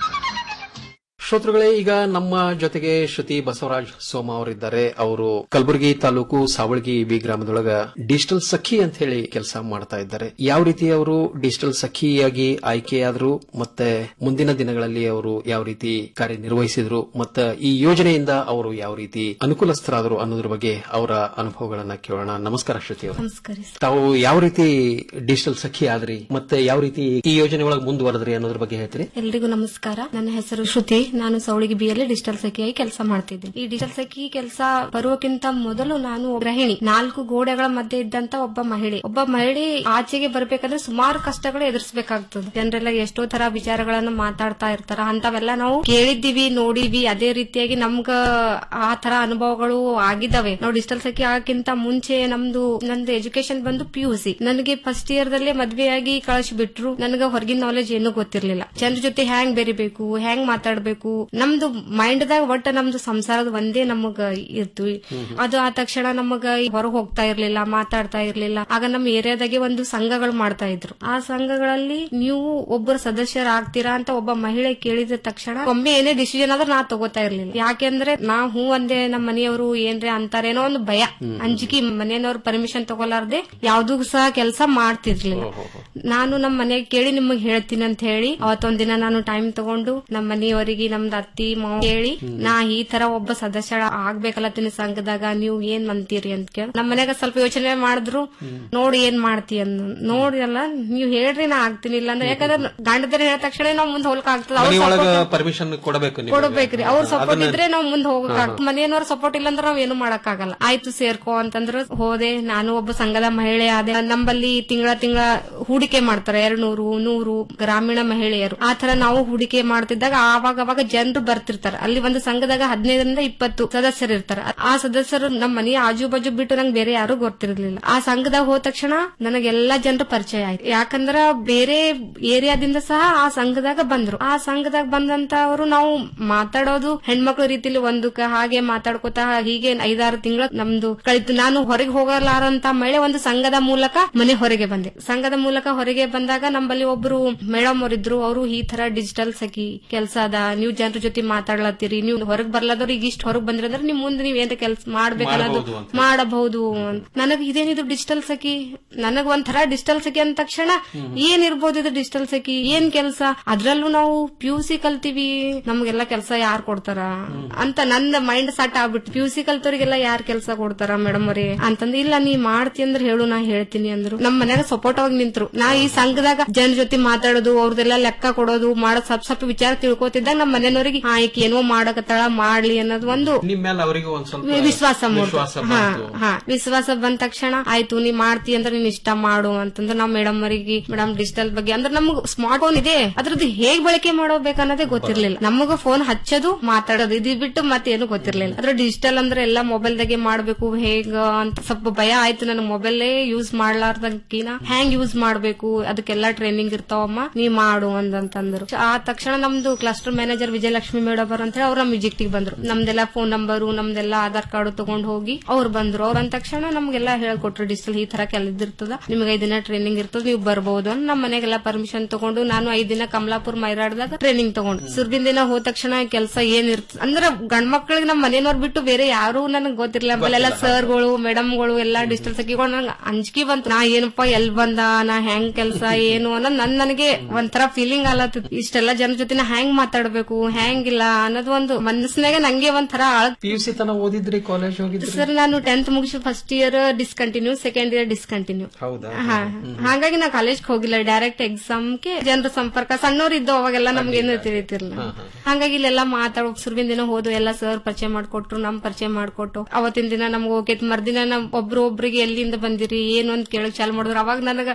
ಶ್ರೋತೃಗಳೇ ಈಗ ನಮ್ಮ ಜೊತೆಗೆ ಶ್ರುತಿ ಬಸವರಾಜ್ ಸೋಮ ಅವರಿದ್ದಾರೆ ಅವರು ಕಲಬುರಗಿ ತಾಲೂಕು ಸಾವಳಗಿ ಬಿ ಗ್ರಾಮದೊಳಗ ಡಿಜಿಟಲ್ ಸಖಿ ಅಂತ ಹೇಳಿ ಕೆಲಸ ಮಾಡ್ತಾ ಇದ್ದಾರೆ ಯಾವ ರೀತಿ ಅವರು ಡಿಜಿಟಲ್ ಸಖಿಯಾಗಿ ಆಯ್ಕೆಯಾದ್ರು ಮತ್ತೆ ಮುಂದಿನ ದಿನಗಳಲ್ಲಿ ಅವರು ಯಾವ ರೀತಿ ಕಾರ್ಯನಿರ್ವಹಿಸಿದ್ರು ಮತ್ತೆ ಈ ಯೋಜನೆಯಿಂದ ಅವರು ಯಾವ ರೀತಿ ಅನುಕೂಲಸ್ಥರಾದರು ಅನ್ನೋದ್ರ ಬಗ್ಗೆ ಅವರ ಅನುಭವಗಳನ್ನ ಕೇಳೋಣ ನಮಸ್ಕಾರ ಶ್ರುತಿ ಅವರು ನಮಸ್ಕಾರ ತಾವು ಯಾವ ರೀತಿ ಡಿಜಿಟಲ್ ಸಖಿ ಆದ್ರಿ ಮತ್ತೆ ಯಾವ ರೀತಿ ಈ ಯೋಜನೆ ಒಳಗೆ ಮುಂದುವರೆದ್ರಿ ಅನ್ನೋದ್ರ ಬಗ್ಗೆ ಹೇಳ್ತೀರಿ ಎಲ್ರಿಗೂ ನಮಸ್ಕಾರ ನನ್ನ ಹೆಸರು ಶ್ರುತಿ ನಾನು ಸೌಳಿಗೆ ಬಿಯಲ್ಲಿ ಡಿಜಿಟಲ್ ಸಖಿಯಾಗಿ ಕೆಲಸ ಮಾಡ್ತಿದ್ದೆ ಈ ಡಿಜಿಟಲ್ ಸಖಿ ಕೆಲಸ ಬರುವಕ್ಕಿಂತ ಮೊದಲು ನಾನು ಗೃಹಿಣಿ ನಾಲ್ಕು ಗೋಡೆಗಳ ಮಧ್ಯೆ ಇದ್ದಂತ ಒಬ್ಬ ಮಹಿಳೆ ಒಬ್ಬ ಮಹಿಳೆ ಆಚೆಗೆ ಬರ್ಬೇಕಂದ್ರೆ ಸುಮಾರು ಕಷ್ಟಗಳು ಎದುರಿಸಬೇಕಾಗ್ತದೆ ಜನರೆಲ್ಲ ಎಷ್ಟೋ ತರ ವಿಚಾರಗಳನ್ನ ಮಾತಾಡ್ತಾ ಇರ್ತಾರ ಅಂತವೆಲ್ಲ ನಾವು ಕೇಳಿದ್ದೀವಿ ನೋಡಿವಿ ಅದೇ ರೀತಿಯಾಗಿ ನಮ್ಗ ಆ ತರ ಅನುಭವಗಳು ಆಗಿದಾವೆ ನಾವು ಡಿಜಿಟಲ್ ಸಖಿ ಆಗಕ್ಕಿಂತ ಮುಂಚೆ ನಮ್ದು ನಂದು ಎಜುಕೇಶನ್ ಬಂದು ಪಿ ಯು ಸಿ ನನಗೆ ಫಸ್ಟ್ ಇಯರ್ ದಲ್ಲೇ ಮದ್ವೆಯಾಗಿ ಕಳಿಸ್ಬಿಟ್ರು ನನಗ ಹೊರಗಿನ ನಾಲೆಜ್ ಏನೂ ಗೊತ್ತಿರ್ಲಿಲ್ಲ ಜನರ ಜೊತೆ ಹ್ಯಾಂಗ್ ಬೆರಿಬೇಕು ಹೆಂಗ್ ಮಾತಾಡ್ಬೇಕು ನಮ್ದು ಮೈಂಡ್ ದಾಗ ಒಟ್ಟ ನಮ್ದು ಸಂಸಾರದ ಒಂದೇ ನಮಗ ಇರ್ತು ಅದು ಆದ ತಕ್ಷಣ ನಮಗ ಹೊರಗೆ ಹೋಗ್ತಾ ಇರ್ಲಿಲ್ಲ ಮಾತಾಡ್ತಾ ಇರ್ಲಿಲ್ಲ ಆಗ ನಮ್ಮ ಏರಿಯಾದಾಗೆ ಒಂದು ಸಂಘಗಳು ಮಾಡ್ತಾ ಇದ್ರು ಆ ಸಂಘಗಳಲ್ಲಿ ನೀವು ಒಬ್ಬರು ಸದಸ್ಯರಾಗ್ತೀರಾ ಅಂತ ಒಬ್ಬ ಮಹಿಳೆ ಕೇಳಿದ ತಕ್ಷಣ ಒಮ್ಮೆ ಏನೇ ಡಿಸಿಷನ್ ಆದ್ರೆ ನಾ ತಗೋತಾ ಇರ್ಲಿಲ್ಲ ಯಾಕೆಂದ್ರೆ ನಾ ಹೂ ಅಂದೆ ನಮ್ಮ ಮನೆಯವರು ಏನ್ರೆ ಅಂತಾರೇನೋ ಒಂದು ಭಯ ಅಂಜಿಕೆ ಮನೆಯವ್ರ ಪರ್ಮಿಷನ್ ತಗೊಲಾರ್ದೆ ಯಾವ್ದು ಸಹ ಕೆಲಸ ಮಾಡ್ತಿರ್ಲಿಲ್ಲ ನಾನು ನಮ್ಮ ಮನೆಗೆ ಕೇಳಿ ನಿಮಗ್ ಹೇಳ್ತೀನಿ ಅಂತ ಹೇಳಿ ಅವತ್ತೊಂದಿನ ನಾನು ಟೈಮ್ ತಗೊಂಡು ನಮ್ಮ ಮನೆಯವರಿಗೆ ನಮ್ದು ಅತ್ತಿ ಮಾವ ಕೇಳಿ ನಾ ಈ ತರ ಒಬ್ಬ ಸದಸ್ಯ ಆಗ್ಬೇಕಲ್ಲತ್ತೀನಿ ಸಂಘದಾಗ ನೀವು ಏನ್ ಅಂತೀರಿ ಅಂತ ಕೇಳಿ ನಮ್ಮ ಮನ್ಯಾಗ ಸ್ವಲ್ಪ ಯೋಚನೆ ಮಾಡಿದ್ರು ನೋಡಿ ಏನ್ ಮಾಡ್ತಿ ಅಂದ್ ನೋಡಿ ಅಲ್ಲ ನೀವ್ ಹೇಳ್ರಿ ನಾ ಆಗ್ತೀನಿ ಇಲ್ಲ ಅಂದ್ರೆ ಯಾಕಂದ್ರೆ ಗಂಡದರ ಹೇಳಿದ ತಕ್ಷಣ ನಾವ್ ಮುಂದೆ ಹೋಗ್ಲಿಕ್ ಆಗ್ತದ ಅವ್ರ ಮನೆಯೊಳಗ support- ಪರ್ಮಿಷನ್ ಕೊಡಬೇಕು ನಿಮ್ಗೆ. ಕೊಡ್ಬೇಕ್ರಿ ಅವ್ರ ಸಪೋರ್ಟ್ ಅದನ್ನ- ಇದ್ರೆ ನಾವ್ ಮುಂದೆ ಹೋಗಕ್ ಹಾ, ಮನೆಯವ್ರ ಸಪೋರ್ಟ್ ಇಲ್ಲ ಅಂದ್ರೆ ನಾವ್ ಏನು ಮಾಡಕ್ ಆಗಲ್ಲ ಆಯ್ತು ಸೇರ್ಕೋ ಅಂತಂದ್ರ ಹೋದೆ ನಾನು ಒಬ್ಬ ಸಂಘದ ಮಹಿಳೆ ಆದೆ ನಮ್ಮಲ್ಲಿ ತಿಂಗಳ ತಿಂಗಳ ಹೂಡಿಕೆ ಮಾಡ್ತಾರೆ ಎರಡ್ ನೂರು ನೂರು ಗ್ರಾಮೀಣ ಮಹಿಳೆಯರು ಆ ತರ ನಾವು ಹೂಡಿಕೆ ಮಾಡ್ತಿದ್ದಾಗ ಆವಾಗ ಅವಾಗ ಜನರು ಬರ್ತಿರ್ತಾರೆ ಅಲ್ಲಿ ಒಂದು ಸಂಘದಾಗ ಹದಿನೈದರಿಂದ ಇಪ್ಪತ್ತು ಸದಸ್ಯರು ಇರ್ತಾರೆ ಆ ಸದಸ್ಯರು ನಮ್ಮ ಮನೆಯ ಆಜು ಬಾಜು ಬಿಟ್ಟು ನಂಗೆ ಬೇರೆ ಯಾರು ಗೊತ್ತಿರ್ಲಿಲ್ಲ ಆ ಸಂಘದಾಗ ಹೋದ ತಕ್ಷಣ ನನಗೆಲ್ಲಾ ಜನರು ಪರಿಚಯ ಆಯ್ತು ಯಾಕಂದ್ರ ಬೇರೆ ಏರಿಯಾದಿಂದ ಸಹ ಆ ಸಂಘದಾಗ ಬಂದ್ರು ಆ ಸಂಘದಾಗ ಬಂದಂತ ಅವರು ನಾವು ಮಾತಾಡೋದು ಹೆಣ್ಮಕ್ಳ ರೀತಿಲಿ ಒಂದಕ್ಕ ಹಾಗೆ ಮಾತಾಡ್ಕೋತಾ ಹೀಗೆ ಐದಾರು ತಿಂಗಳು ನಮ್ದು ಕಳಿತು ನಾನು ಹೊರಗೆ ಹೋಗಲಾರಂತ ಮಹಿಳೆ ಒಂದು ಸಂಘದ ಮೂಲಕ ಮನೆ ಹೊರಗೆ ಬಂದೆ ಸಂಘದ ಮೂಲಕ ಹೊರಗೆ ಬಂದಾಗ ನಮ್ಮಲ್ಲಿ ಒಬ್ರು ಮೇಡಮ್ ಅವರಿದ್ರು ಅವರು ಈ ತರ ಡಿಜಿಟಲ್ ಸಖಿ ಕೆಲಸ ಅದ ನೀವು ಜನರ ಜೊತೆ ಮಾತಾಡ್ಲತ್ತೀರಿ ನೀವು ಹೊರಗೆ ಬರ್ಲಾದವ್ರು ಈಗ ಇಷ್ಟು ಹೊರಗೆ ಬಂದ್ರಿ ಅಂದ್ರೆ ನಿಮ್ ಮುಂದೆ ನೀವ್ ಏನ್ ಕೆಲಸ ಮಾಡ್ಬೇಕನ್ನೋದು ಮಾಡ್ಬೋದು ಅಂತ. ಮಾಡಬಹುದು ನನಗ್ ಇದೇನಿದು ಡಿಜಿಟಲ್ ಸಖಿ ನನಗ್ ಒಂಥರ ಡಿಜಿಟಲ್ ಸಖಿ ಅಂದ ತಕ್ಷಣ ಏನ್ ಇರ್ಬೋದು ಇದು ಡಿಜಿಟಲ್ ಸಖಿ ಏನ್ ಕೆಲಸ ಅದ್ರಲ್ಲೂ ನಾವು ಪಿ ಯು ಸಿ ಕಲ್ತೀವಿ ನಮ್ಗೆಲ್ಲ ಕೆಲಸ ಯಾರು ಕೊಡ್ತಾರ ಅಂತ ನನ್ನ ಮೈಂಡ್ ಸಟ್ ಆಗ್ಬಿಟ್ಟು ಪಿ ಯು ಸಿ ಕಲ್ತವ್ರಿಗೆಲ್ಲ ಯಾರು ಕೆಲಸ ಕೊಡ್ತಾರ ಮೇಡಮ್ ಅವರೇ ಅಂತಂದ್ರೆ ಇಲ್ಲ ನೀ ಮಾಡ್ತಿ ಅಂದ್ರೆ ಹೇಳು ನಾ ಹೇಳ್ತೀನಿ ಅಂದ್ರು ನಮ್ಮ ಮನ್ಯಾಗ ಸಪೋರ್ಟ್ ಆಗಿ ನಿಂತ್ರು ನಾ ಈ ಸಂಘದಾಗ ಜನ ಜೊತೆ ಮಾತಾಡೋದು ಅವ್ರದೆಲ್ಲ ಲೆಕ್ಕ ಕೊಡೋದು ಮಾಡೋದ್ ಸ್ವಲ್ಪ ಸ್ವಲ್ಪ ವಿಚಾರ ತಿಳ್ಕೊತಿದ್ದಾಗ ನಮ್ಮ ಮನೆಯವ್ರಿಗೆ ಹಾ ಈಕೆ ಏನೋ ಮಾಡಕತ್ತಾಳ ಮಾಡ್ಲಿ ಅನ್ನೋದು ಒಂದು ನಿಮ್ ಮೇಲೆ ಅವರಿಗೂ ಒಂದ್ ಸ್ವಲ್ಪ ವಿ- ವಿಶ್ವಾಸ ಮೂಡ್ತು. ವಿಶ್ವಾಸ ಹಾ ಬಂತು. ಹಾ ವಿಶ್ವಾಸ ಬಂದ ತಕ್ಷಣ ಆಯ್ತು ನೀ ಮಾಡ್ತಿ ಅಂದ್ರೆ ನೀನ್ ಇಷ್ಟ ಮಾಡು ಅಂತಂದ್ರೆ ನಾವ್ ಮೇಡಮ್ ಅವರಿಗೆ ಮೇಡಮ್ ಡಿಜಿಟಲ್ ಬಗ್ಗೆ ಅಂದ್ರೆ ನಮ್ಗ್ ಸ್ಮಾರ್ಟ್ ಫೋನ್ ಇದೆ ಅದ್ರದ್ದು ಹೇಗ್ ಬಳಕೆ ಮಾಡೋಬೇಕನ್ನೋದೇ ಗೊತ್ತಿರ್ಲಿಲ್ಲ ನಮಗ ಫೋನ್ ಹಚ್ಚೋದು ಮಾತಾಡೋದು ಇದು ಬಿಟ್ಟು ಮತ್ತೇನು ಗೊತ್ತಿರ್ಲಿಲ್ಲ ಅದ್ರ ಡಿಜಿಟಲ್ ಅಂದ್ರೆ ಎಲ್ಲ ಮೊಬೈಲ್ ದಾಗೆ ಮಾಡ್ಬೇಕು ಹೇಗ ಅಂತ ಸ್ವಲ್ಪ ಭಯ ಆಯ್ತು ನನ್ ಮೊಬೈಲೇ ಯೂಸ್ ಮಾಡ್ಲಾರ್ದಕ್ಕಿನ ಹ್ಯಾಂಗ್ ಯೂಸ್ ಮಾಡ್ಬೇಕು ಅದಕ್ಕೆಲ್ಲ ಟ್ರೈನಿಂಗ್ ಇರ್ತಾವಮ್ಮ ನೀ ಮಾಡು ಅಂದಂತಂದ್ರು ಆ ತಕ್ಷಣ ನಮ್ದು ಕ್ಲಸ್ಟರ್ ಮ್ಯಾನೇಜರ್ ವಿಜಯಲಕ್ಷ್ಮಿ ಮೇಡಮ್ ಅವರು ಅಂತ ಹೇಳಿ ಅವ್ರ ನಮ್ಮ ವಿಜಿಟ್ ಬಂದ್ರು ನಮ್ದೆಲ್ಲ ಫೋನ್ ನಂಬರು ನಮ್ದೆಲ್ಲ ಆಧಾರ್ ಕಾರ್ಡ್ ತಗೊಂಡ್ ಹೋಗಿ ಅವ್ರು ಬಂದ್ರು ಅವ್ರ ಅಂದ ತಕ್ಷಣ ನಮ್ಗೆಲ್ಲ ಹೇಳ್ಕೊಟ್ರು ಡಿಜಿಟಲ್ ಈ ತರ ಕೆಲದಿರ್ತದ ನಿಮ್ಗೆ ಐದ್ ದಿನ ಟ್ರೈನಿಂಗ್ ಇರ್ತದ ನೀವು ಬರ್ಬೋದು ಅಂತ ನಮ್ಮ ಮನೆಗೆಲ್ಲ ಪರ್ಮಿಷನ್ ತಗೊಂಡು ನಾನು ಐದ್ ದಿನ ಕಮಲಾಪುರ್ ಮೈರಾಡ್ದಾಗ ಟ್ರೈನಿಂಗ್ ತಗೊಂಡು ಸುರ್ಗಿನ ದಿನ ಹೋದ ತಕ್ಷಣ ಕೆಲಸ ಏನ್ ಇರ್ತದ ಅಂದ್ರೆ ಗಂಡ್ ಮಕ್ಳಿಗೆ ನಮ್ಮ ಮನೆಯವ್ರು ಬಿಟ್ಟು ಬೇರೆ ಯಾರು ನನಗೆ ಗೊತ್ತಿರಲಿಲ್ಲ ಆಮೇಲೆಲ್ಲ ಸರ್ಗಳು ಮೇಡಮ್ಗಳು ಎಲ್ಲಾ ಡಿಜಿಟಲ್ ಸಖಿಗಳು ನಂಗೆ ಅಂಜಿಕೆ ಬಂತು ನಾ ಏನಪ್ಪ ಎಲ್ ಬಂದ ನಾ ಹೆಂಗ್ ಕೆಲಸ ಏನು ಅನ್ನೋದು ನನ್ ನನಗೆ ಒಂಥರ ಫೀಲಿಂಗ್ ಆಲತ್ತ ಇಷ್ಟೆಲ್ಲ ಜನ ಜೊತೆ ನಾ ಹೆಂಗ್ ಮಾತಾಡ್ಬೇಕು ಹೆಂಗಿಲ್ಲ ಅನ್ನೋದು ಒಂದು ಮನಸ್ಸಿನಾಗ ನಂಗೆ ಒಂಥರ ಆಳ್ ಪಿ ಯು ಸಿ ತನ ಓದಿದ್ರಿ ಕಾಲೇಜ್ ಹೋಗಿದ್ರಿ ಸರ್ ನಾನು ಟೆಂತ್ ಮುಗಿಸಿ first year discontinue second year discontinue ಹೌದಾ ಹಾ ಹಾಗಾಗಿ ನಾ ಕಾಲೇಜ್ಗೆ ಹೋಗಿಲ್ಲ ಡೈರೆಕ್ಟ್ ಎಕ್ಸಾಮ್ಗೆ ಜನರ ಸಂಪರ್ಕ ಸಣ್ಣವ್ರು ಇದ್ದು ಅವಾಗೆಲ್ಲ ನಮ್ಗೆ ಏನು ತಿಳಿತಿರ್ಲಿಲ್ಲ ಹಾಗಾಗಿ ಇಲ್ಲೆಲ್ಲ ಮಾತಾಡೋ ಸುರ್ವಿನ ದಿನ ಹೋದು ಎಲ್ಲ ಸರ್ ಪರಿಚಯ ಮಾಡ್ಕೊಟ್ರು ನಮ್ ಪರಿಚಯ ಮಾಡ್ಕೊಟ್ಟು ಅವತ್ತಿನ ದಿನ ನಮ್ಗೆ ಹೋಗೈತ್ ಮರ್ದಿನ ನಮ್ ಒಬ್ರು ಒಬ್ರಿಗೆ ಎಲ್ಲಿಂದ ಬಂದಿರಿ ಏನು ಅಂತ ಕೇಳಕ್ ಚಾಲು ಮಾಡಿದ್ರು ಅವಾಗ ನನಗ ಎದ್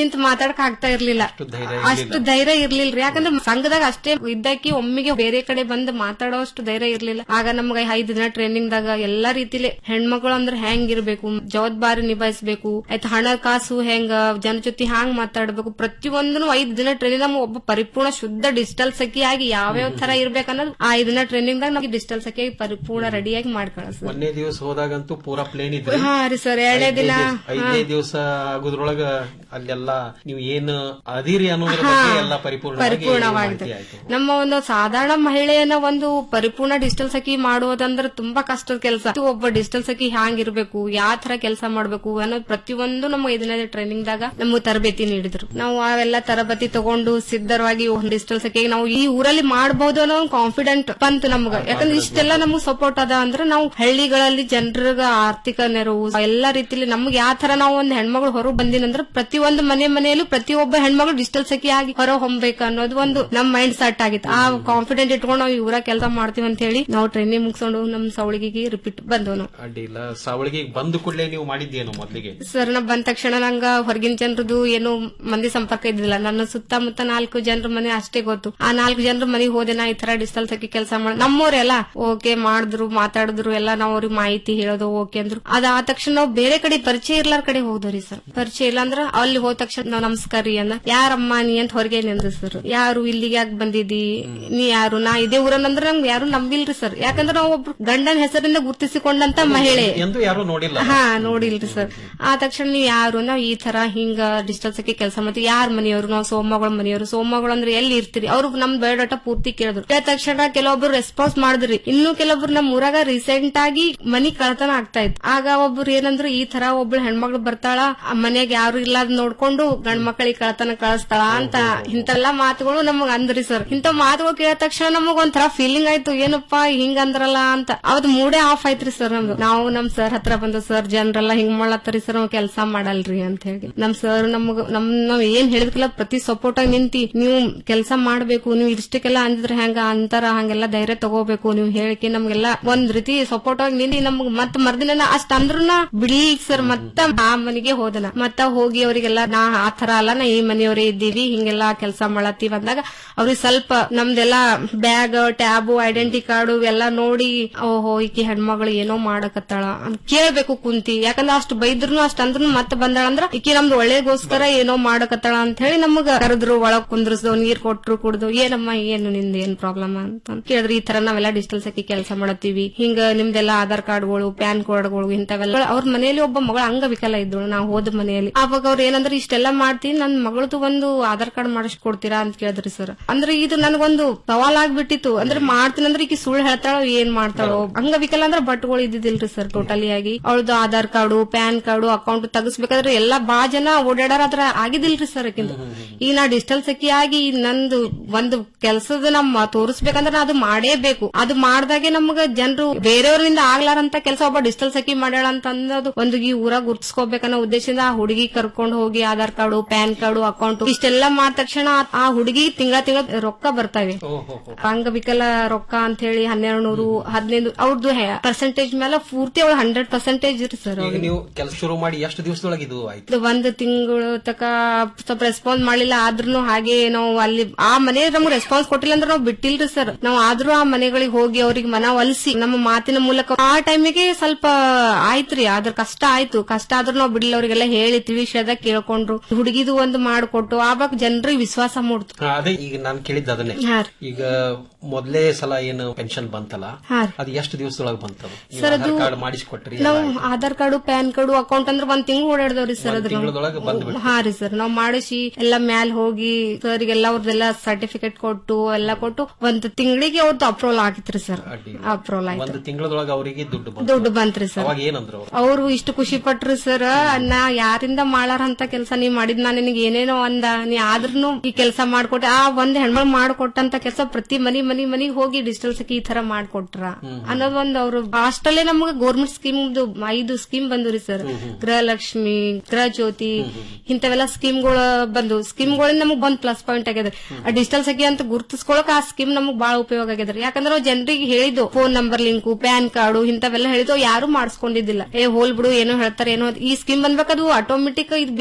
ನಿಂತು ಮಾತಾಡಕ್ ಆಗ್ತಾ ಇರ್ಲಿಲ್ಲ ಅಷ್ಟು ಧೈರ್ಯ ಇರ್ಲಿಲ್ರಿ ಯಾಕಂದ್ರೆ ಸಂಘದಾಗ ಅಷ್ಟೇ ಇದ್ದಾಕಿ ಒಮ್ಮಿಗೆ ಬೇರೆ ಕಡೆ ಬಂದು ಮಾತಾಡೋಷ್ಟು ಧೈರ್ಯ ಇರ್ಲಿಲ್ಲ ಆಗ ನಮ್ಗ ಐದ್ ದಿನ ಟ್ರೈನಿಂಗ್ ದಾಗ ಎಲ್ಲಾ ರೀತಿಲಿ ಹೆಣ್ಮಕ್ಳು ಅಂದ್ರೆ ಹೆಂಗ್ ಇರ್ಬೇಕು ಜವಾಬ್ದಾರಿ ನಿಭಾಯಿಸ್ಬೇಕು ಆಯ್ತು ಹಣ ಕಾಸು ಹೆಂಗ ಜನ ಜೊತೆ ಹ್ಯಾಂಗ್ ಮಾತಾಡ್ಬೇಕು ಪ್ರತಿಯೊಂದನು ಐದ್ ದಿನ ಟ್ರೈನಿಂಗ್ ನಮ್ಗೆ ಒಬ್ಬ ಪರಿಪೂರ್ಣ ಶುದ್ಧ ಡಿಜಿಟಲ್ ಸಖಿ ಆಗಿ ಯಾವ್ಯಾವ ತರ ಇರ್ಬೇಕನ್ನೋದು ಆ ಐದ್ ದಿನ ಟ್ರೈನಿಂಗ್ ದಾಗ ನಮ್ಗೆ ಡಿಜಿಟಲ್ ಸಖಿಯಾಗಿ ಪರಿಪೂರ್ಣ ರೆಡಿಯಾಗಿ ಮಾಡ್ಕೊಳ್ಳೋದು ಒಂದೇ ದಿವಸ ಹೋದಾಗಂತೂ ಪೂರಾ ಪ್ಲೇನ್ ಇದ್ರಿ ಹಾ ರೀ ಸರ್ ಎರಡನೇ ದಿನ ಐದನೇ ದಿವಸ ಆಗುದ್ರೊಳಗ ಅಲ್ಲೆಲ್ಲ ನೀವು ಏನು ಅದಿರಿ ಅನ್ನೋದ್ರ ಬಗ್ಗೆ ಎಲ್ಲ ಪರಿಪೂರ್ಣವಾಗಿ ಪರಿಪೂರ್ಣವಾಗಿದೆ ಮಾಹಿತಿ ಆಯ್ತು ನಮ್ಮ ಒಂದು ಸಾಧಾರಣ ಮಹಿಳೆಯನ್ನ ಒಂದು ಪರಿಪೂರ್ಣ ಡಿಜಿಟಲ್ ಸಖಿ ಮಾಡುವುದಂದ್ರೆ ತುಂಬಾ ಕಷ್ಟದ ಕೆಲಸ ಒಬ್ಬ ಡಿಜಿಟಲ್ ಸಖಿ ಹ್ಯಾಂಗ್ ಇರ್ಬೇಕು ಯಾವ ತರ ಕೆಲಸ ಮಾಡ್ಬೇಕು ಅನ್ನೋದು ಪ್ರತಿಯೊಂದು ನಮ್ಮ ಐದನೇ ಟ್ರೈನಿಂಗ್ ದಾಗ ನಮಗೆ ತರಬೇತಿ ನೀಡಿದ್ರು ನಾವು ಅವೆಲ್ಲ ತರಬೇತಿ ತಗೊಂಡು ಸಿದ್ಧವಾಗಿ ಡಿಜಿಟಲ್ ಸಖಿಗೆ ನಾವು ಈ ಊರಲ್ಲಿ ಮಾಡಬಹುದು ಅನ್ನೋ ಒಂದು ಕಾನ್ಫಿಡೆಂಟ್ ಬಂತು ನಮ್ಗ ಯಾಕಂದ್ರೆ ಇಷ್ಟೆಲ್ಲ ನಮ್ಗೆ ಸಪೋರ್ಟ್ ಅದ ಅಂದ್ರೆ ನಾವು ಹಳ್ಳಿಗಳಲ್ಲಿ ಜನರಿಗೆ ಆರ್ಥಿಕ ನೆರವು ಎಲ್ಲಾ ರೀತಿಲಿ ನಮ್ಗೆ ಯಾವ ತರ ನಾವು ಒಂದು ಹೆಣ್ಮಗಳು ಹೊರ ಬಂದಿನಂದ್ರೆ ಪ್ರತಿಯೊಂದು ಮನೆ ಮನೆಯಲ್ಲೂ ಪ್ರತಿಯೊಬ್ಬ ಹೆಣ್ಮಗಳು ಡಿಜಿಟಲ್ ಸಖಿ ಆಗಿ ಹೊರ ಹೊಂಬೇಕು ಅನ್ನೋದು ಒಂದು ನಮ್ ಮೈಂಡ್ ಸೆಟ್ ಆಗಿತ್ತು ಆ ಕಾನ್ಫಿಡೆಂಟ್ ಇಟ್ಕೊಂಡು ನಾವು ಇವರ ಕೆಲಸ ಮಾಡ್ತೀವಿ ಅಂತ ಹೇಳಿ ನಾವು ಟ್ರೈನಿಂಗ್ ಮುಗಿಸ್ಕೊಂಡು ನಮ್ ಸವಳಿಗೆ ರಿಪೀಟ್ ಬಂದವು ನಾವು ಅಡ್ಡಿಲ್ಲ ಸಾವಳಿಗೆ ಬಂದು ಕೂಡಲೇ ನೀವು ಮಾಡಿದ್ದೇನು ಮೊದ್ಲಿಗೆ ಸರ್ ನಾ ಬಂದ ತಕ್ಷಣ ನಂಗ ಹೊರಗಿನ ಜನರದು ಏನು ಮಂದಿ ಸಂಪರ್ಕ ಇದ್ದಿಲ್ಲ ನನ್ನ ಸುತ್ತಮುತ್ತ ನಾಲ್ಕು ಜನರ ಮನೆ ಅಷ್ಟೇ ಗೊತ್ತು ಆ ನಾಲ್ಕು ಜನರ ಮನೆಗೆ ಹೋದೆ ನಾ ಈ ತರ ಡಿಜಿಟಲ್ ಸಖಿ ಕೆಲಸ ಮಾಡಿ ನಮ್ಮವ್ರೆಲ್ಲ ಓಕೆ ಮಾಡಿದ್ರು ಮಾತಾಡಿದ್ರು ಎಲ್ಲ ನಾವು ಅವ್ರಿಗೆ ಮಾಹಿತಿ ಹೇಳೋದು ಓಕೆ ಅಂದ್ರು ಅದಾದ ತಕ್ಷಣ ನಾವು ಬೇರೆ ಕಡೆ ಪರಿಚಯ ಇರ್ಲಾರ ಕಡೆ ಹೋದ್ರಿ ಸರ್ ಪರಿಚಯ ಇಲ್ಲ ಅಂದ್ರ ಅಲ್ಲಿ ಹೋದ ತಕ್ಷಣ ನಾವು ನಮಸ್ಕಾರ ರೀ ಅಂದ ಯಾರಮ್ಮ ನೀ ಅಂತ ಹೊರಗೆ ನಿಂದ್ರು ಸರ್ ಯಾರು ಇಲ್ಲಿಗೆ ಯಾಕೆ ಬಂದಿದ್ದಿ ನೀ ಯಾರು ನಾ ಇದೇ ಊರನ್ನಂದ್ರ ನಮ್ಗೆ ಯಾರು ನಂಬಿಲ್ರಿ ಸರ್ ಯಾಕಂದ್ರೆ ನಾವು ಒಬ್ರು ಗಂಡನ ಹೆಸರಿಂದ ಗುರುತಿಸಿಕೊಂಡಂತ ಮಹಿಳೆ ಎಂದು ಯಾರು ನೋಡಿಲ್ಲ ಹಾ ನೋಡಿಲ್ರಿ ಸರ್ ಆ ತಕ್ಷಣ ನೀವ್ ಯಾರು ನಾವ್ ಈ ತರ ಹಿಂಗ ಡಿಜಿಟಲ್ ಸಖಿ ಕೆಲಸ ಮಾಡ್ತೀವಿ ಯಾರ ಮನೆಯವರು ನಾವು ಸೋಮಗಳ ಮನೆಯವರು ಸೋಮಗಳು ಅಂದ್ರೆ ಎಲ್ಲಿ ಇರ್ತೀರಿ ಅವ್ರು ನಮ್ ಬಯೋಡಾಟಾ ಪೂರ್ತಿ ಕೇಳಿದ್ರು ಕೇಳಿದ ತಕ್ಷಣ ಕೆಲವೊಬ್ರು ರೆಸ್ಪಾನ್ಸ್ ಮಾಡಿದ್ರಿ ಇನ್ನು ಕೆಲವೊಬ್ರು ನಮ್ ಊರಾಗ ರೀಸೆಂಟ್ ಆಗಿ ಮನಿ ಕಳತನ ಆಗ್ತಾ ಇತ್ತು ಆಗ ಒಬ್ರು ಏನಂದ್ರು ಈ ತರ ಒಬ್ಳು ಹೆಣ್ಮಗಳು ಬರ್ತಾಳ ಆ ಮನ್ಯಾಗ ಯಾರು ಇಲ್ಲ ಅದ್ ನೋಡ್ಕೊಂಡು ಗಂಡ್ ಮಕ್ಕಳಿಗೆ ಕಳತನ ಕಳಿಸ್ತಾಳ ಅಂತ ಇಂತೆಲ್ಲಾ ಮಾತುಗಳು ನಮಗ್ ಅಂದ್ರಿ ಸರ್ ಇಂತ ಮಾತುಗಳು ಕೇಳಿದ ತಕ್ಷಣ ನಮಗ್ ಒಂಥರ ಫೀಲಿಂಗ್ ಆಯ್ತು ಏನಪ್ಪಾ ಹಿಂಗ ಅಂದ್ರಲ್ಲ ಅಂತ ಅವತ್ ಮೂಡೇ ಆಫ್ ಆಯ್ತ್ರಿ ಸರ್ ನಮ್ದು ನಾವು ನಮ್ ಸರ್ ಹತ್ರ ಬಂದ ಸರ್ ಜನರೆಲ್ಲ ಹಿಂಗ್ ಮಾಡ್ಲತ್ತರಿ ಸರ್ ನಾವ್ ಕೆಲಸ ಮಾಡಲ್ರಿ ಅಂತ ಹೇಳಿ ನಮ್ ಸರ್ ನಮಗ್ ನಮ್ ನಾವ್ ಏನ್ ಹೇಳಿದ್ಕಲ್ಲ ಪ್ರತಿ ಸಪೋರ್ಟ್ ಆಗಿ ನಿಂತಿ ನೀವು ಕೆಲಸ ಮಾಡ್ಬೇಕು ನೀವು ಇಷ್ಟಕ್ಕೆಲ್ಲ ಅಂದಿದ್ರೆ ಹೆಂಗ ಅಂತಾರ ಹಂಗೆಲ್ಲ ಧೈರ್ಯ ತಗೋಬೇಕು ನೀವು ಹೇಳಿಕೆ ನಮ್ಗೆಲ್ಲ ಒಂದ್ ರೀತಿ ಸಪೋರ್ಟ್ ಆಗಿ ನಿಂತಿ ನಮ್ಗ್ ಮತ್ ಮರ್ದಿನ ಅಷ್ಟ್ ಅಂದ್ರೂನ ಬಿಡಿ ಸರ್ ಮತ್ತ ಆ ಮನೆಗೆ ಹೋದನ ಮತ್ತ ಹೋಗಿ ಅವರಿಗೆಲ್ಲ ನಾ ಆ ತರ ಅಲ್ಲ ನಾ ಈ ಮನೆಯವರೇ ಇದ್ದೀವಿ ಹಿಂಗೆಲ್ಲಾ ಕೆಲಸ ಮಾಡತ್ತೀವಿ ಅಂದಾಗ ಅವ್ರಿಗೆ ಸ್ವಲ್ಪ ನಮ್ದೆಲ್ಲ ಬ್ಯಾಗ್ ಟ್ಯಾಬು ಐಡೆಂಟಿ ಕಾರ್ಡು ಇವೆಲ್ಲ ನೋಡಿ ಓಹೋ ಈಕಿ ಹೆಣ್ಮಗಳು ಏನೋ ಮಾಡಕತ್ತಾಳ ಅಂತ ಕೇಳ್ಬೇಕು ಕುಂತಿ ಯಾಕಂದ್ರೆ ಅಷ್ಟು ಬೈದ್ರು ಅಷ್ಟ್ ಅಂದ್ರು ಮತ್ತೆ ಬಂದಾಳ ಅಂದ್ರ ಈಕಿ ನಮ್ದು ಒಳ್ಳೇಗೋಸ್ಕರ ಏನೋ ಮಾಡಕತ್ತಾಳ ಅಂತ ಹೇಳಿ ನಮಗ ಕರೆದ್ರು ಒಳಗ್ ಕುಂದ್ರಸ್ದು ನೀರ್ ಕೊಟ್ರು ಕುಡ್ದು ಏನಮ್ಮ ಏನು ನಿಂದ ಏನ್ ಪ್ರಾಬ್ಲಮ್ ಅಂತ ಕೇಳಿದ್ರೆ ಈ ತರ ನಾವೆಲ್ಲ ಡಿಜಿಟಲ್ ಸಖಿ ಕೆಲಸ ಮಾಡತ್ತೀವಿ ಹಿಂಗ ನಿಮ್ದೆಲ್ಲ ಆಧಾರ್ ಕಾರ್ಡ್ಗಳು ಪ್ಯಾನ್ ಕಾರ್ಡ್ಗಳು ಇಂಥವೆಲ್ಲ ಅವ್ರ ಮನೆಯಲ್ಲಿ ಒಬ್ಬ ಮಗಳ ಅಂಗವಿಕಲ ಇದ್ದಳು ನಾವು ಹೋದ ಮನೆಯಲ್ಲಿ ಅವಾಗ ಅವ್ರು ಏನಂದ್ರೆ ಇಷ್ಟೆಲ್ಲ ಮಾಡ್ತೀನಿ ನನ್ ಮಗಳದು ಒಂದು ಆಧಾರ್ ಕಾರ್ಡ್ ಮಾಡಿಸ್ಕೊಡ್ತೀರಾ ಅಂತ ಕೇಳಿದ್ರಿ ಸರ್ ಅಂದ್ರೆ ಇದು ನನ್ಗೊಂದು ಸವಾಲಾಗ್ಬಿಟ್ಟಿತ್ತು ಅಂದ್ರೆ ಮಾಡ್ತೀನಿ ಅಂದ್ರೆ ಈಕಿ ಸುಳ್ಳು ಹೇಳ್ತಾಳೋ ಏನ್ ಮಾಡ್ತಾಳೋ ಅಂಗವಿಕಲ ಅಂದ್ರೆ ಬಟ್ಗಳು ಇದ್ದಿದ್ದಿಲ್ರಿ ಸರ್ ಟೋಟಲಿ ಆಗಿ ಅವಳದು Aadhaar card PAN card account ತೆಗಿಸ್ಬೇಕಾದ್ರೆ ಎಲ್ಲಾ ಬಾ ಜನ ಓಡಾಡಾರ ಅದ್ರ ಆಗಿದಿಲ್ರಿ ಸರ್ ಯಾಕಿಂತ ಈಗ ನಾ ಡಿಜಿಟಲ್ ಸಖಿ ಆಗಿ ನಂದು ಒಂದು ಕೆಲಸದ ನಮ್ಮ ತೋರಿಸ್ಬೇಕಂದ್ರೆ ನಾ ಅದು ಮಾಡೇಬೇಕು ಅದು ಮಾಡ್ದಾಗೆ ನಮ್ಗ ಜನರು ಬೇರೆಯವರಿಂದ ಆಗ್ಲಾರಂತ ಕೆಲಸ ಒಬ್ಬ ಡಿಜಿಟಲ್ ಸಖಿ ಮಾಡ್ಯಾಳ ಅಂತ ಅನ್ನೋದು ಒಂದು ಈ ಊರಾಗ ಗುರ್ತಿಸ್ಕೋಬೇಕನ್ನೋ ಉದ್ದೇಶದಿಂದ ಆ ಹುಡುಗಿ ಕರ್ಕೊಂಡು ಹೋಗಿ Aadhaar card PAN card account ಇಷ್ಟೆಲ್ಲ ಮಾಡಿದ ತಕ್ಷಣ ಆ ಹುಡುಗಿ ತಿಂಗಳ ತಿಂಗಳ ರೊಕ್ಕ ಬರ್ತವೆ ಅಂಗವಿಕಲ ರೊಕ್ಕ ಅಂತ ಹೇಳಿ ಹನ್ನೆರಡು ನೂರು ಹದಿನೈದು ಅವ್ರದ್ದು ಪರ್ಸೆಂಟೇಜ್ ಮೇಲೆ ಪೂರ್ತಿ ಅವ್ಳು ಹಂಡ್ರೆಡ್ ಪರ್ಸೆಂಟೇಜ್ ಇರಿ ಸರ್ ಈಗ ನೀವು ಕೆಲಸ ಶುರು ಮಾಡಿ ಎಷ್ಟು ದಿವಸದೊಳಗೆ ಇದು ಆಯ್ತು ಇದು ಒಂದು ತಿಂಗಳು ತಕ ಸ್ವಲ್ಪ ರೆಸ್ಪಾನ್ಸ್ ಮಾಡಿಲ್ಲ ಆದ್ರೂ ಹಾಗೆ ನಾವು ಅಲ್ಲಿ ಆ ಮನೆ ನಮ್ಗೆ ರೆಸ್ಪಾನ್ಸ್ ಕೊಟ್ಟಿಲ್ಲ ಅಂದ್ರೆ ನಾವು ಬಿಟ್ಟಿಲ್ರಿ ಸರ್ ನಾವು ಆದ್ರೂ ಆ ಮನೆಗಳಿಗೆ ಹೋಗಿ ಅವ್ರಿಗೆ ಮನ ಒಲಿಸಿ ನಮ್ಮ ಮಾತಿನ ಮೂಲಕ ಆ ಟೈಮಿಗೆ ಸ್ವಲ್ಪ ಆಯ್ತ್ರಿ ಅದ್ರ ಕಷ್ಟ ಆಯ್ತು ಕಷ್ಟ ಆದ್ರೂ ನಾವು ಬಿಡ್ಲಿಲ್ಲ ಅವ್ರಿಗೆಲ್ಲ ಹೇಳಿ ತಿಳಿಸದ ಕೇಳ್ಕೊಂಡ್ರು ಹುಡುಗಿದು ಒಂದು ಮಾಡ್ಕೊಟ್ಟು ಆವಾಗ ಜನರಿಗೆ ವಿಶ್ವಾಸ ಮೂಡ್ತು ಹಾ, ಅದೇ ಈಗ ನಾನು ಕೇಳಿದ್ದ ಅದನ್ನೇ ಹಾ ರೀ. ಈಗ ಮೊದಲೇ ಸಲ ಏನು ಪೆನ್ಷನ್ ಬಂತಲ್ಲ ಹಾ ರೀ. ಅದು ಎಷ್ಟು ದಿವಸದೊಳಗೆ ಬಂತದು ನೀವು ಸರ್, ಆಧಾರ್ ಅದು ಕಾರ್ಡ್ ಮಾಡಿಸ್ಕೊಟ್ರಿ ನಾವು Aadhaar card PAN card account ಅಂದ್ರೆ ಒಂದ್ ತಿಂಗಳು ಓಡಾಡ್ದವ್ರಿ ಸರ್ ಒಂದ್ ತಿಂಗ್ಳದೊಳಗೆ ಅದ್ರ ಬಂದ್ಬಿಡ್ತು. ಹಾ ರೀ ಸರ್ ನಾವ್ ಮಾಡಿಸಿ ಎಲ್ಲ ಮ್ಯಾಲ್ ಹೋಗಿ ಸರ್ಗೆಲ್ಲ ಅವ್ರದ್ದೆಲ್ಲ ಸರ್ಟಿಫಿಕೇಟ್ ಕೊಟ್ಟು ಎಲ್ಲ ಕೊಟ್ಟು ಒಂದ್ ತಿಂಗಳಿಗೆ ಅವ್ರದ್ದು ಅಪ್ರೂವಲ್ ಆಗಿತ್ರಿ ಸರ್ ಅಪ್ರೂವಲ್ ಆಯ್ತು ಒಂದು ತಿಂಗಳದೊಳಗೆ ಅವರಿಗೆ ದುಡ್ಡು ಬಂತು ದುಡ್ಡು ಬಂತ್ರಿ ಸರ್ ಅವಾಗ ಏನಂದ್ರು ಅವ್ರು ಅವರು ಇಷ್ಟು ಖುಷಿ ಪಟ್ರು ಸರ್ ನಾ ಯಾರಿಂದ ಮಾಡಾರಂತ ಕೆಲಸ ನೀ ಮಾಡಿದ್ ನಾ ನಿನಗೆ ಏನೇನೋ ಅಂದ ನೀ ಆದ್ರೂ ಈ ಕೆಲಸ ಮಾಡ್ಕೊಟ್ಟೆ ಆ ಒಂದ್ ಹೆಣ್ಮಳ್ ಮಾಡ್ಕೊಟ್ಟಂತ ಕೆಲಸ ಪ್ರತಿ ಮನಿ ಮನಿ ಮನಿಗ್ ಹೋಗಿ ಡಿಜಿಟಲ್ ಸಖಿ ಈ ತರ ಮಾಡ್ಕೊಟ್ರ ಅನ್ನೋದ್ ಒಂದ್ ಅವ್ರು ಅಷ್ಟಲ್ಲೇ ನಮ್ಗೆ ಗೌರ್ಮೆಂಟ್ ಸ್ಕೀಮ್ ಐದು ಸ್ಕೀಮ್ ಬಂದ್ರಿ ಸರ್ ಗೃಹಲಕ್ಷ್ಮಿ ಗೃಹ ಜ್ಯೋತಿ ಇಂಥವೆಲ್ಲ ಸ್ಕೀಮ್ಗಳು ಬಂದು ಸ್ಕೀಮ್ಗಳಿಂದ ನಮಗ್ ಒಂದ್ ಪ್ಲಸ್ ಪಾಯಿಂಟ್ ಆಗ್ಯದ ಆ ಡಿಜಿಟಲ್ ಸಖಿ ಅಂತ ಗುರುತಿಸ್ಕೊಳಕ್ ಆ ಸ್ಕೀಮ್ ನಮಗ್ ಬಹಳ ಉಪಯೋಗ ಆಗ್ಯದ ಯಾಕಂದ್ರೆ ನಾವು ಜನರಿಗೆ ಹೇಳಿದ್ದು phone number link PAN card ಇಂಥವೆಲ್ಲ ಹೇಳಿದ್ದು ಯಾರು ಮಾಡಿಸ್ಕೊಂಡಿದ್ದಿಲ್ಲ ಏ ಹೋಲ್ ಬಿಡು ಏನೋ ಹೇಳ್ತಾರೆ ಏನೋ ಈ ಸ್ಕೀಮ್ ಬಂದ್ಬೇಕದು ಆಟೋಮೆಟಿಕ್ ಇದು ಬೇಕೇ ರೀ ಸರ್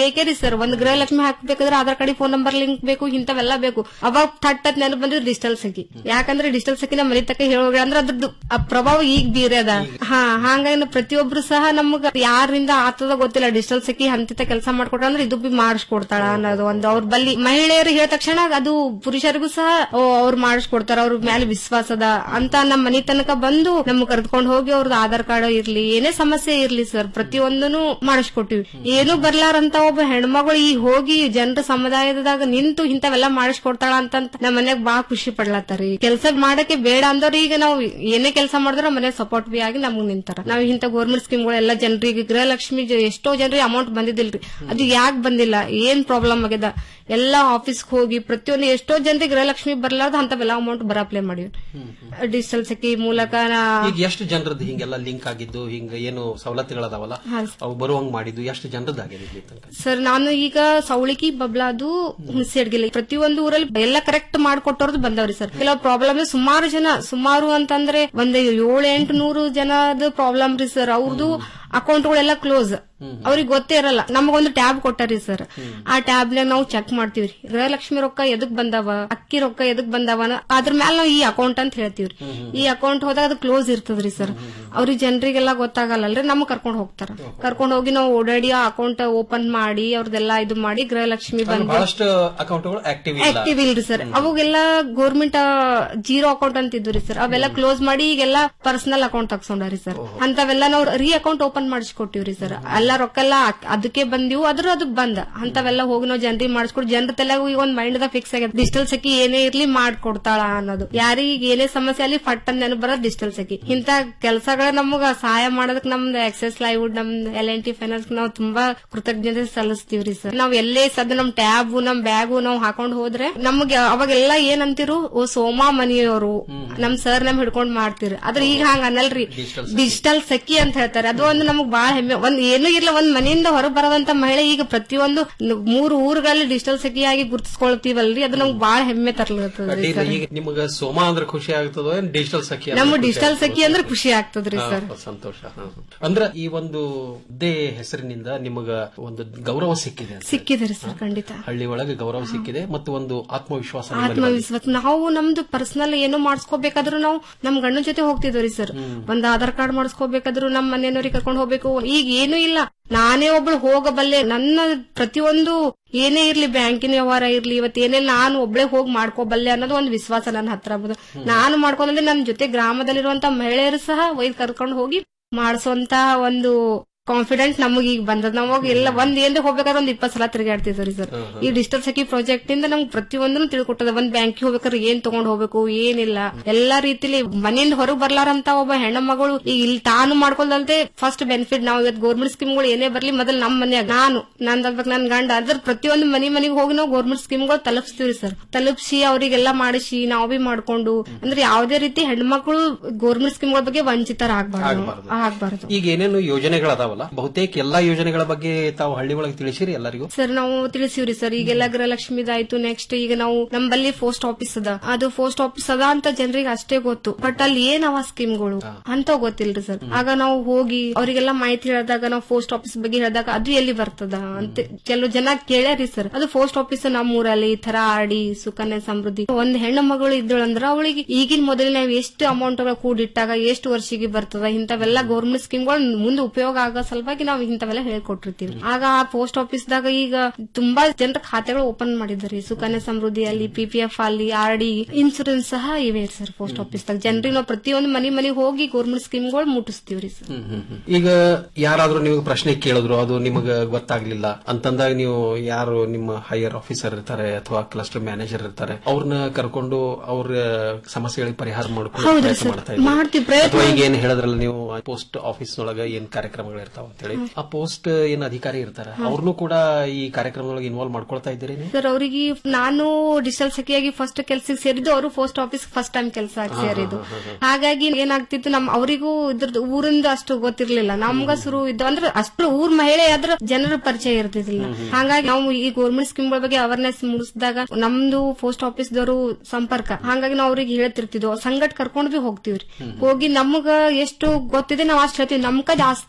ಸರ್ ಒಂದ್ ಗೃಹಲಕ್ಷ್ಮಿ ಹಾಕ್ಬೇಕಾದ್ರೆ Aadhaar card phone number link ಬೇಕು ಇಂಥವೆಲ್ಲ ಬೇಕು ಅವಾಗ ಥಟ್ ಅದ್ ನೆನಪು ಬಂದ್ರೆ ಡಿಜಿಟಲ್ ಸಖಿ ಯಾಕಂದ್ರೆ ಡಿಜಿಟಲ್ ಸಖಿ ನಮ್ಮ ಮನೆ ತಕ್ಕ ಹೇಳೋಗ ಅಂದ್ರೆ ಅದ್ರದ್ದು ಆ ಪ್ರಭಾವ ಈಗ ಬೀರೆ ಅದ ಹಾ ಹಾಗಾಗಿ ನಾವು ಪ್ರತಿಯೊಬ್ರು ಸಹ ನಮ್ಗ ಯಾರಿಂದ ಆತದ ಗೊತ್ತಿಲ್ಲ ಡಿಜಿಟಲ್ ಸಖಿ ಹಂತಿತ ಕೆಲಸ ಮಾಡ್ಕೊಟ್ರ ಅಂದ್ರೆ ಇದು ಬಿ ಮಾಡಿಸ್ಕೊಡ್ತಾಳ ಅನ್ನೋದು ಒಂದು ಅವ್ರ ಬಲ್ಲಿ ಮಹಿಳೆಯರು ಹೇಳಿದ ತಕ್ಷಣ ಅದು ಪುರುಷರಿಗೂ ಸಹ ಓ, ಅವ್ರು ಮಾಡಿಸ್ಕೊಡ್ತಾರ ಅವ್ರ ಮೇಲೆ ವಿಶ್ವಾಸದ ಅಂತ ನಮ್ಮ ಮನೆ ತನಕ ಬಂದು ನಮ್ಗೆ ಕರೆದುಕೊಂಡು ಹೋಗಿ ಅವ್ರದ್ದು ಆಧಾರ್ ಕಾರ್ಡ್ ಇರ್ಲಿ ಏನೇ ಸಮಸ್ಯೆ ಇರ್ಲಿ ಸರ್ ಪ್ರತಿಯೊಂದನು ಮಾಡಿಸ್ಕೊಟ್ಟಿವಿ ಏನು ಬರ್ಲಾರಂತ ಒಬ್ಬ ಹೆಣ್ಮಗಳು ಈ ಹೋಗಿ ಜನರ ಸಮುದಾಯದಾಗ ನಿಂತು ಇಂಥವೆಲ್ಲ ಮಾಡಿಸ್ಕೊಡ್ತಾಳ ಅಂತ ನಮ್ಮ ಮನ್ಯಾಗ ಬಾ ಖುಷಿ ಪಡ್ಲತ್ತಾರಿ ಕೆಲಸ ಮಾಡಕ್ಕೆ ಬೇಡ ಅಂದವ್ರು ಈಗ ನಾವು ಏನೇ ಕೆಲಸ ಮಾಡಿದ್ರೆ ಮನೆ ಸಪೋರ್ಟ್ ಬಿ ಆಗಿ ನಮಗ್ ನಿಂತಾರ ನಾವ್ ಇಂಥ ಗೌರ್ಮೆಂಟ್ ಸ್ಕೀಮ್ಗಳು ಎಲ್ಲ ಜನರಿಗೆ ಗೃಹಲಕ್ಷ್ಮಿ ಜ- ಎಷ್ಟೋ ಜನರಿಗೆ ಅಮೌಂಟ್ ಬಂದಿದ್ದಿಲ್ರಿ ಅದು ಯಾಕೆ ಬಂದಿಲ್ಲ ಏನ್ ಪ್ರಾಬ್ಲಮ್ ಆಗ್ಯದ ಎಲ್ಲ ಆಫೀಸ್ಗೆ ಹೋಗಿ ಪ್ರತಿಯೊಂದು ಎಷ್ಟೋ ಜನರಿಗೆ ಗೃಹಲಕ್ಷ್ಮಿ ಬರ್ಲಾರ್ದ ಅಂತವೆಲ್ಲ ಅಮೌಂಟ್ ಬರ ಅಪ್ಲೈ ಮಾಡಿವಿ ಡಿಜಿಟಲ್ ಸಖಿ ಮೂಲಕ ನಾ- ಈಗ ಎಷ್ಟು ಜನರದ್ದು ಹಿಂಗೆಲ್ಲ ಲಿಂಕ್ ಆಗಿದ್ದು ಹಿಂಗ ಏನು ಸವಲತ್ತುಗಳದಾವಲ್ಲ ಹಾ. ಅವು ಬರುವಂಗ್ ಮಾಡಿದ್ದು ಎಷ್ಟು ಜನರದ್ದು ಆಗಿದೆ ಇಲ್ಲಿ ತನಕ ಸರ್ ನಾನು ಈಗ ಸೌಳಿಕಿ ಬಬ್ಲಾದು ಹುಣಸೆಡ್ಗಿಲ್ಲ ಪ್ರತಿಯೊಂದು ಊರಲ್ಲಿ ಎಲ್ಲ ಕರೆಕ್ಟ್ ಮಾಡ್ಕೊಟ್ಟವ್ರದ್ದು ಬಂದವ್ರಿ ಸರ್ ಕೆಲವು ಪ್ರಾಬ್ಲಮ್ ಸುಮಾರು ಜನ ಸುಮಾರು ಅಂತಂದ್ರೆ ಒಂದ್ ಏಳು ಎಂಟು ನೂರು ಜನದ ಪ್ರಾಬ್ಲಮ್ ರೀ ಸರ್ ಅವ್ರದ್ದು ಅಕೌಂಟ್ಗಳೆಲ್ಲ ಕ್ಲೋಸ್ ಅವ್ರಿಗೆ ಗೊತ್ತೇ ಇರಲ್ಲ ನಮಗೊಂದು ಟ್ಯಾಬ್ ಕೊಟ್ಟಾರಿ ಸರ್ ಆ ಟ್ಯಾಬ್ನಾಗ ನಾವು ಚೆಕ್ ಮಾಡ್ತೀವ್ರಿ ಗೃಹಲಕ್ಷ್ಮಿ ರೊಕ್ಕ ಎದಕ್ ಬಂದಾವ ಅಕ್ಕಿ ರೊಕ್ಕ ಎದಕ್ ಬಂದಾವ ಅನ್ನೋ- ಅದ್ರ ಮೇಲೆ ನಾವು ಈ ಅಕೌಂಟ್ ಅಂತ ಹೇಳ್ತೀವ್ರಿ ಈ ಅಕೌಂಟ್ ಹೋದಾಗ ಅದು ಕ್ಲೋಸ್ ಇರ್ತದ್ರಿ ಸರ್ ಅವ್ರಿಗೆ ಜನರಿಗೆಲ್ಲ ಗೊತ್ತಾಗಲ್ಲಲ್ರಿ ನಮ್ಗ್ ಕರ್ಕೊಂಡ್ ಹೋಗ್ತಾರ ಕರ್ಕೊಂಡ್ ಹೋಗಿ ನಾವು ಓಡಾಡಿ ಆ ಅಕೌಂಟ್ ಓಪನ್ ಮಾಡಿ ಅವ್ರದೆಲ್ಲ ಇದು ಮಾಡಿ ಗೃಹಲಕ್ಷ್ಮಿ ಅಂದ್ರೆ ಬಂದು ಬಹಳಷ್ಟು ಅಕೌಂಟ್ಗಳು ಆಕ್ಟಿವ್ ಇಲ್ಲ ಆಕ್ಟಿವ್ ಇಲ್ರಿ ಸರ್ ಅವಾಗೆಲ್ಲ ಗೋರ್ಮೆಂಟ್ ಜೀರೋ ಅಕೌಂಟ್ ಅಂತ ಇದ್ರಿ ಸರ್ ಅವೆಲ್ಲ ಕ್ಲೋಸ್ ಮಾಡಿ ಈಗೆಲ್ಲ ಪರ್ಸನಲ್ ಅಕೌಂಟ್ ತಗ್ಸೊಂಡಾರಿ ಸರ್ ಅಂತವೆಲ್ಲ ನಾವು ರೀ ಅಕೌಂಟ್ ಓಪನ್ ಮಾಡಿಸ್ಕೊಟ್ಟಿವ್ರಿ ಸರ್ ಎಲ್ಲ ರೊಕ್ಕ ಎಲ್ಲ ಅಕ್- ಅದಕ್ಕೆ ಬಂದಿವು ಅದ್ರ ಅದಕ್ ಬಂದ ಅಂತವೆಲ್ಲ ಹೋಗಿ ನಾವು ಜನರಿಗೆ ಮಾಡಿಸ್ಕೊಟ್ಟು ಜನರ ತಲೆಗೂ ಈಗ ಒಂದ್ ಮೈಂಡ್ ದಾಗ ಫಿಕ್ಸ್ ಆಗ್ಯದ ಡಿಜಿಟಲ್ ಸಖಿ ಏನೇ ಇರ್ಲಿ ಮಾಡ್ಕೊಡ್ತಾಳ ಅನ್ನೋದು ಯಾರಿಗೆ ಏನೇ ಸಮಸ್ಯೆ ಅಲ್ಲಿ ಫಟ್ ಅಂತ ನೆನಪು ಬರೋದು ಡಿಜಿಟಲ್ ಸಖಿ ಇಂತ ಕೆಲಸಗಳ ನಮಗ ಸಹಾಯ ಮಾಡೋದಕ್ ನಮ್ದು ಎಕ್ಸೆಸ್ ಲೈವುಡ್ ನಮ್ದು ಎಲ್ ಎನ್ ಟಿ ಫೈನಾನ್ಸ್ ನಾವು ತುಂಬಾ ಕೃತಜ್ಞತೆ ಸಲ್ಲಿಸ್ತೀವ್ರಿ ಸರ್ ನಾವ್ ಎಲ್ಲೇ ಸದ್ ನಮ್ ಟ್ಯಾಬ್ ನಮ್ ಬ್ಯಾಗು ನಾವ್ ಹಾಕೊಂಡ್ ಹೋದ್ರೆ ನಮ್ಗೆ ಅವಾಗೆಲ್ಲ ಏನ್ ಅಂತಿರು ಓ ಸೋಮಾ ಮನಿಯವರು ನಮ್ ಸರ್ ನಮ್ ಹಿಡ್ಕೊಂಡ್ ಮಾಡ್ತಿರಿ ಆದ್ರೆ ಈಗ ಹಂಗ ಅನ್ನಲ್ರಿ ಡಿಜಿಟಲ್ ಸಖಿ ಅಂತ ಹೇಳ್ತಾರೆ ಅದು ಒಂದು ನಮಗ್ ಬಾಳ ಹೆಮ್ಮೆ ಒಂದ್ ಏನು ಇಲ್ಲ ಒಂದ್ ಮನೆಯಿಂದ ಹೊರಗೆ ಬರದಂತ ಮಹಿಳೆ ಈಗ ಪ್ರತಿಯೊಂದು ನ- ಮೂರು ಊರುಗಳಲ್ಲಿ ಡಿಜಿಟಲ್ ಸಖಿಯಾಗಿ ಗುರುತಿಸ್ಕೊಳ್ತೀವಲ್ರಿ ಅದು ನಮ್ಗೆ ಬಾಳ ಹೆಮ್ಮೆ ತರ್ಲತ್ತದ್ರಿ ಅಡ್ಡಿಲ್ಲ, ಸರ್ ಈಗ ನಿಮಗ ಸೋಮಾ ಅಂದ್ರೆ ಖುಷಿ ಆಗ್ತದೋ ಏನ್ ಡಿಜಿಟಲ್ ಸಖಿ ಅಂದ್ರೆ ನಮ್ಮ ಖುಷಿ ಡಿಜಿಟಲ್ ಆಗ್ತದೋ? ಸಖಿ ಅಂದ್ರೆ ಖುಷಿ ಆಗ್ತದ್ರಿ ಹಾ, ಸರ್ ಸಂತೋಷ ಹಾ, ಹಾ. ಅಂದ್ರ ಈ ಒಂದು ಹುದ್ದೆ ಹೆಸರಿನಿಂದ ನಿಮಗ ಒಂದು ಗೌರವ ಸಿಕ್ಕಿದೆ ಅಂತ. ಸಿಕ್ಕಿದ್ರಿ ಸರ್ ಖಂಡಿತ ಹಳ್ಳಿ ಒಳಗೆ ಗೌರವ ಸಿಕ್ಕಿದೆ ಮತ್ತು ಒಂದು ಆತ್ಮವಿಶ್ವಾಸ ನಿಮ್ಮಲ್ಲಿ ಬಂದಿದೆ. ಆತ್ಮವಿಶ್ವಾಸ ನಾವು ನಮ್ದು ಪರ್ಸನಲ್ ಏನೋ ಮಾಡಿಸ್ಕೋಬೇಕಾದ್ರೂ ನಾವು ನಮ್ ಗಂಡನ ಜೊತೆ ಹೋಗ್ತಿದ್ವಿ ಸರ್ ಒಂದ್ ಆಧಾರ್ ಕಾರ್ಡ್ ಮಾಡಿಸ್ಕೋಬೇಕಾದ್ರು ನಮ್ ಮನೆಯವ್ರಿಗೆ ಕರ್ಕೊಂಡು ಹೋಗ್ಬೇಕು ಈಗ ಏನೂ ಇಲ್ಲ ನಾನೇ ಒಬ್ಳು ಹೋಗಬಲ್ಲೆ ನನ್ನ ಪ್ರತಿಯೊಂದು ಏನೇ ಇರ್ಲಿ ಬ್ಯಾಂಕಿನ ವ್ಯವಹಾರ ಇರ್ಲಿ ಇವತ್ತು ಏನೇ ನಾನು ಒಬ್ಳೆ ಹೋಗಿ ಮಾಡ್ಕೋಬಲ್ಲೆ ಅನ್ನೋದು ಒಂದು ವಿಶ್ವಾಸ ನನ್ನ ಹತ್ರ ಬಂದು ನಾನು ಮಾಡ್ಕೊಂಡ್ರೆ ನನ್ನ ಜೊತೆ ಗ್ರಾಮದಲ್ಲಿರುವಂತ ಮಹಿಳೆಯರು ಸಹ ಒಯ್ದು ಕರ್ಕೊಂಡು ಹೋಗಿ ಮಾಡಿಸುವಂತ ಒಂದು ಕಾನ್ಫಿಡೆಂಟ್ ನಮಗ್ ಈಗ ಬಂದದ ನಾವಾಗ ಎಲ್ಲ ಒಂದ್ ಏನ್ರಿ ಹೋಗ್ಬೇಕಾದ್ರೆ ಒಂದ್ ಇಪ್ಪತ್ ಸಲ ತಿರುಗಾಡ್ತಿದ್ರಿ ಸರ್ ಈ ಡಿಜಿಟಲ್ ಸಖಿ ಪ್ರಾಜೆಕ್ಟ್ ಇಂದ ನಮ್ಗೆ ಪ್ರತಿಯೊಂದನ್ನು ತಿಳ್ಕೊಟ್ಟದ ಒಂದ್ ಬ್ಯಾಂಕಿಗೆ ಹೋಗ್ಬೇಕಾದ್ರೆ ಏನ್ ತಗೊಂಡ್ ಹೋಗ್ಬೇಕು ಏನಿಲ್ಲ ಎಲ್ಲಾ ರೀತಿಲಿ ಮನೆಯಿಂದ ಹೊರಗೆ ಬರ್ಲಾರಂತ ಒಬ್ಬ ಹೆಣ್ಣು ಮಗಳು ಈಗ ಇಲ್ಲಿ ತಾನು ಮಾಡ್ಕೊಳ್ದಲ್ದೆ ಫಸ್ಟ್ ಬೆನಿಫಿಟ್ ನಾವು ಇವತ್ತು ಗೌರ್ಮೆಂಟ್ ಸ್ಕೀಮ್ಗಳು ಏನೇ ಬರ್ಲಿ ಮೊದಲು ನಮ್ಮ ಮನ್ಯಾಗ ನಾನು ನಂದಾಗ್ಬೇಕು ನನ್ ಗಂಡ ಅದ್ರ ಪ್ರತಿಯೊಂದು ಮನಿ ಮನೆಗೆ ಹೋಗಿ ನಾವು ಗೌರ್ಮೆಂಟ್ ಸ್ಕೀಮ್ಗಳು ತಲುಪಿಸ್ತೀವಿ ಸರ್ ತಲುಪಿಸಿ ಅವರಿಗೆಲ್ಲ ಮಾಡಿಸಿ ನಾವು ಬಿ ಮಾಡ್ಕೊಂಡು ಅಂದ್ರೆ ಯಾವುದೇ ರೀತಿ ಹೆಣ್ಮಕ್ಳು ಗೌರ್ಮೆಂಟ್ ಸ್ಕೀಮ್ಗಳ ಬಗ್ಗೆ ವಂಚಿತರಾಗಬಾರ್ದು ಆಗ್ಬಾರ್ದು. ಆಗ್ಬಾರ್ದು ಈಗ ಏನೇನು ಯೋಜನೆಗಳದಾವಲ್ಲ ಬಹುತೇಕ ಎಲ್ಲಾ ಯೋಜನೆಗಳ ಬಗ್ಗೆ ತಾವು ಹಳ್ಳಿ ಒಳಗೆ ತಿಳಿಸಿರಿ ಎಲ್ಲರಿಗೂ ಸರ್ ನಾವು ತಿಳಿಸಿವ್ರಿ ಸರ್ ಈಗೆಲ್ಲ ಗೃಹಲಕ್ಷ್ಮಿದಾಯ್ತು ನೆಕ್ಸ್ಟ್ ಈಗ ನಾವು ನಮ್ಮಲ್ಲಿ ಪೋಸ್ಟ್ ಆಫೀಸ್ ಅದ ಅದು ಪೋಸ್ಟ್ ಆಫೀಸ್ ಅದ ಅಂತ ಜನರಿಗೆ ಅಷ್ಟೇ ಗೊತ್ತು ಬಟ್ ಅಲ್ಲಿ ಏನ್ ಅವ ಸ್ಕೀಮ್ಗಳು ಅಂತ ಗೊತ್ತಿಲ್ರಿ ಸರ್ ಆಗ ನಾವು ಹೋಗಿ ಅವರಿಗೆಲ್ಲ ಮಾಹಿತಿ ಹೇಳಿದಾಗ ನಾವು ಪೋಸ್ಟ್ ಆಫೀಸ್ ಬಗ್ಗೆ ಹೇಳಿದಾಗ ಅದು ಎಲ್ಲಿ ಬರ್ತದ ಅಂತ ಕೆಲವು ಜನ ಕೇಳ್ಯಾರಿ ಸರ್ ಅದು ಪೋಸ್ಟ್ ಆಫೀಸ್ ನಮ್ಮ ಊರಲ್ಲಿ ಈ ತರ ಆಡಿ ಸುಕನ್ಯಾ ಸಮೃದ್ಧಿ ಒಂದ್ ಹೆಣ್ಣು ಮಗಳು ಇದ್ದಳಂದ್ರ ಅವಳಿಗೆ ಈಗಿನ ಮೊದಲು ನಾವು ಎಷ್ಟು ಅಮೌಂಟ್ ಕೂಡಿಟ್ಟಾಗ ಎಷ್ಟು ವರ್ಷಿಗೆ ಬರ್ತದ ಇಂಥವೆಲ್ಲ ಗೌರ್ಮೆಂಟ್ ಸ್ಕೀಮ್ಗಳು ಮುಂದೆ ಉಪಯೋಗ ಆಗೋ ಸಲುವಾಗಿ ನಾವು ಇಂಥವೆಲ್ಲ ಹೇಳ್ಕೊಟ್ಟಿರ್ತೀವಿ ಆಗ ಆ ಪೋಸ್ಟ್ ಆಫೀಸ್ ದಾಗ ಈಗ ತುಂಬಾ ಜನರ ಖಾತೆಗಳು ಓಪನ್ ಮಾಡಿದ್ದಾರೆ ಸುಕನ್ಯಾ ಸಮೃದ್ಧಿ ಅಲ್ಲಿ ಪಿ ಪಿ ಎಫ್ ಅಲ್ಲಿ ಆರ್ ಡಿ ಇನ್ಸೂರೆನ್ಸ್ ಸಹ ಇವೆ ಸರ್ ಪೋಸ್ಟ್ ಆಫೀಸ್ ದಾಗ ಜನರಿಗೆ ನಾವು ಪ್ರತಿಯೊಂದು ಮನಿ ಮನೆಗೆ ಹೋಗಿ ಗೌರ್ಮೆಂಟ್ ಸ್ಕೀಮ್ಗಳು ಮುಟ್ಟಿಸ್ತೀವ್ರಿ ಸರ್ ಹ್ಮ್, ಹ್ಮ್, ಹ್ಮ್. ಈಗ ಯಾರಾದ್ರೂ ನಿಮಗೆ ಪ್ರಶ್ನೆ ಕೇಳಿದ್ರು ಅದು ನಿಮಗ ಗೊತ್ತಾಗ್ಲಿಲ್ಲ ಅಂತಂದಾಗ ನೀವು ಯಾರು ನಿಮ್ಮ ಹೈಯರ್ ಆಫೀಸರ್ ಇರ್ತಾರೆ ಅಥವಾ ಕ್ಲಸ್ಟರ್ ಮ್ಯಾನೇಜರ್ ಇರ್ತಾರೆ ಅವ್ರನ್ನ ಕರ್ಕೊಂಡು ಅವ್ರ ಸಮಸ್ಯೆಗಳಿಗೆ ಪರಿಹಾರ ಮಾಡ್ಕೊಂಡು ಹೌದ್ರಿ ಪ್ರಯತ್ನ ಸರ್. ಮಾಡ್ತಾ ಇದ್ದೀರಿ. ಮಾಡ್ತೀವಿ, ಪ್ರಯತ್ನ ಅಥವಾ ಈಗ ಏನ್ ಹೇಳಿದ್ರಲ್ಲ ನೀವು ಪೋಸ್ಟ್ ಆಫೀಸ್ ನೊಳಗ ಏನ್ ಕಾರ್ಯಕ್ರಮಗಳು ಇರ್ತಾವ ಅಂತೇಳಿ ಆ ಪೋಸ್ಟ್ ಏನ್ ಅಧಿಕಾರಿ ಇರ್ತಾರ ಅವ್ರನ್ನು ಕೂಡ ಈ ಕಾರ್ಯಕ್ರಮದೊಳಗೆ ಇನ್ವಾಲ್ವ್ ಮಾಡ್ಕೊಳ್ತಾ ಇದ್ದೀರಿ ನೀವು ಸರ್ ಅವರಿಗೆ ನಾನು ಡಿಜಿಟಲ್ ಸಖಿಯಾಗಿ ಫಸ್ಟ್ ಕೆಲ್ಸಕ್ಕೆ ಸೇರಿದ್ದು ಅವರು ಪೋಸ್ಟ್ ಆಫೀಸ್ ಫಸ್ಟ್ ಟೈಮ್ ಕೆಲಸ ಸೇರಿದ್ದು ಹಾಗಾಗಿ ಏನಾಗ್ತಿತ್ತು ನಮ್ ಅವರಿಗೂ ಇದ್ರದ್ದು ಊರಿಂದ ಅಷ್ಟು ಗೊತ್ತಿರ್ಲಿಲ್ಲ ನಮ್ಗ ಶುರು ಇದ್ದು ಅಂದ್ರೆ ಅಷ್ಟು ಊರ್ ಮಹಿಳೆ ಆದ್ರ ಜನರ ಪರಿಚಯ ಇರ್ತಿದ್ದಿಲ್ಲ ಹಾಗಾಗಿ ನಾವು ಈ ಗೌರ್ಮೆಂಟ್ ಸ್ಕೀಮ್ಗಳ ಬಗ್ಗೆ ಅವೇರ್ನೆಸ್ ಮೂಡಿಸಿದಾಗ ನಮ್ದು ಪೋಸ್ಟ್ ಆಫೀಸ್ ದವರು ಸಂಪರ್ಕ ಹಾಗಾಗಿ ನಾವು ಅವ್ರಿಗೆ ಹೇಳ್ತಿರ್ತಿದ್ವು ಸಂಗಟ್ ಕರ್ಕೊಂಡ್ ಬಿ ಹೋಗ್ತಿವ್ರಿ ಹೋಗಿ ನಮಗ ಎಷ್ಟು ಗೊತ್ತಿದೆ ನಾವ್ ಅಷ್ಟು ಹೇಳ್ತೀವಿ ನಮ್ಗ ಜಾಸ್ತಿ ಗೊತ್ತಿರೋದು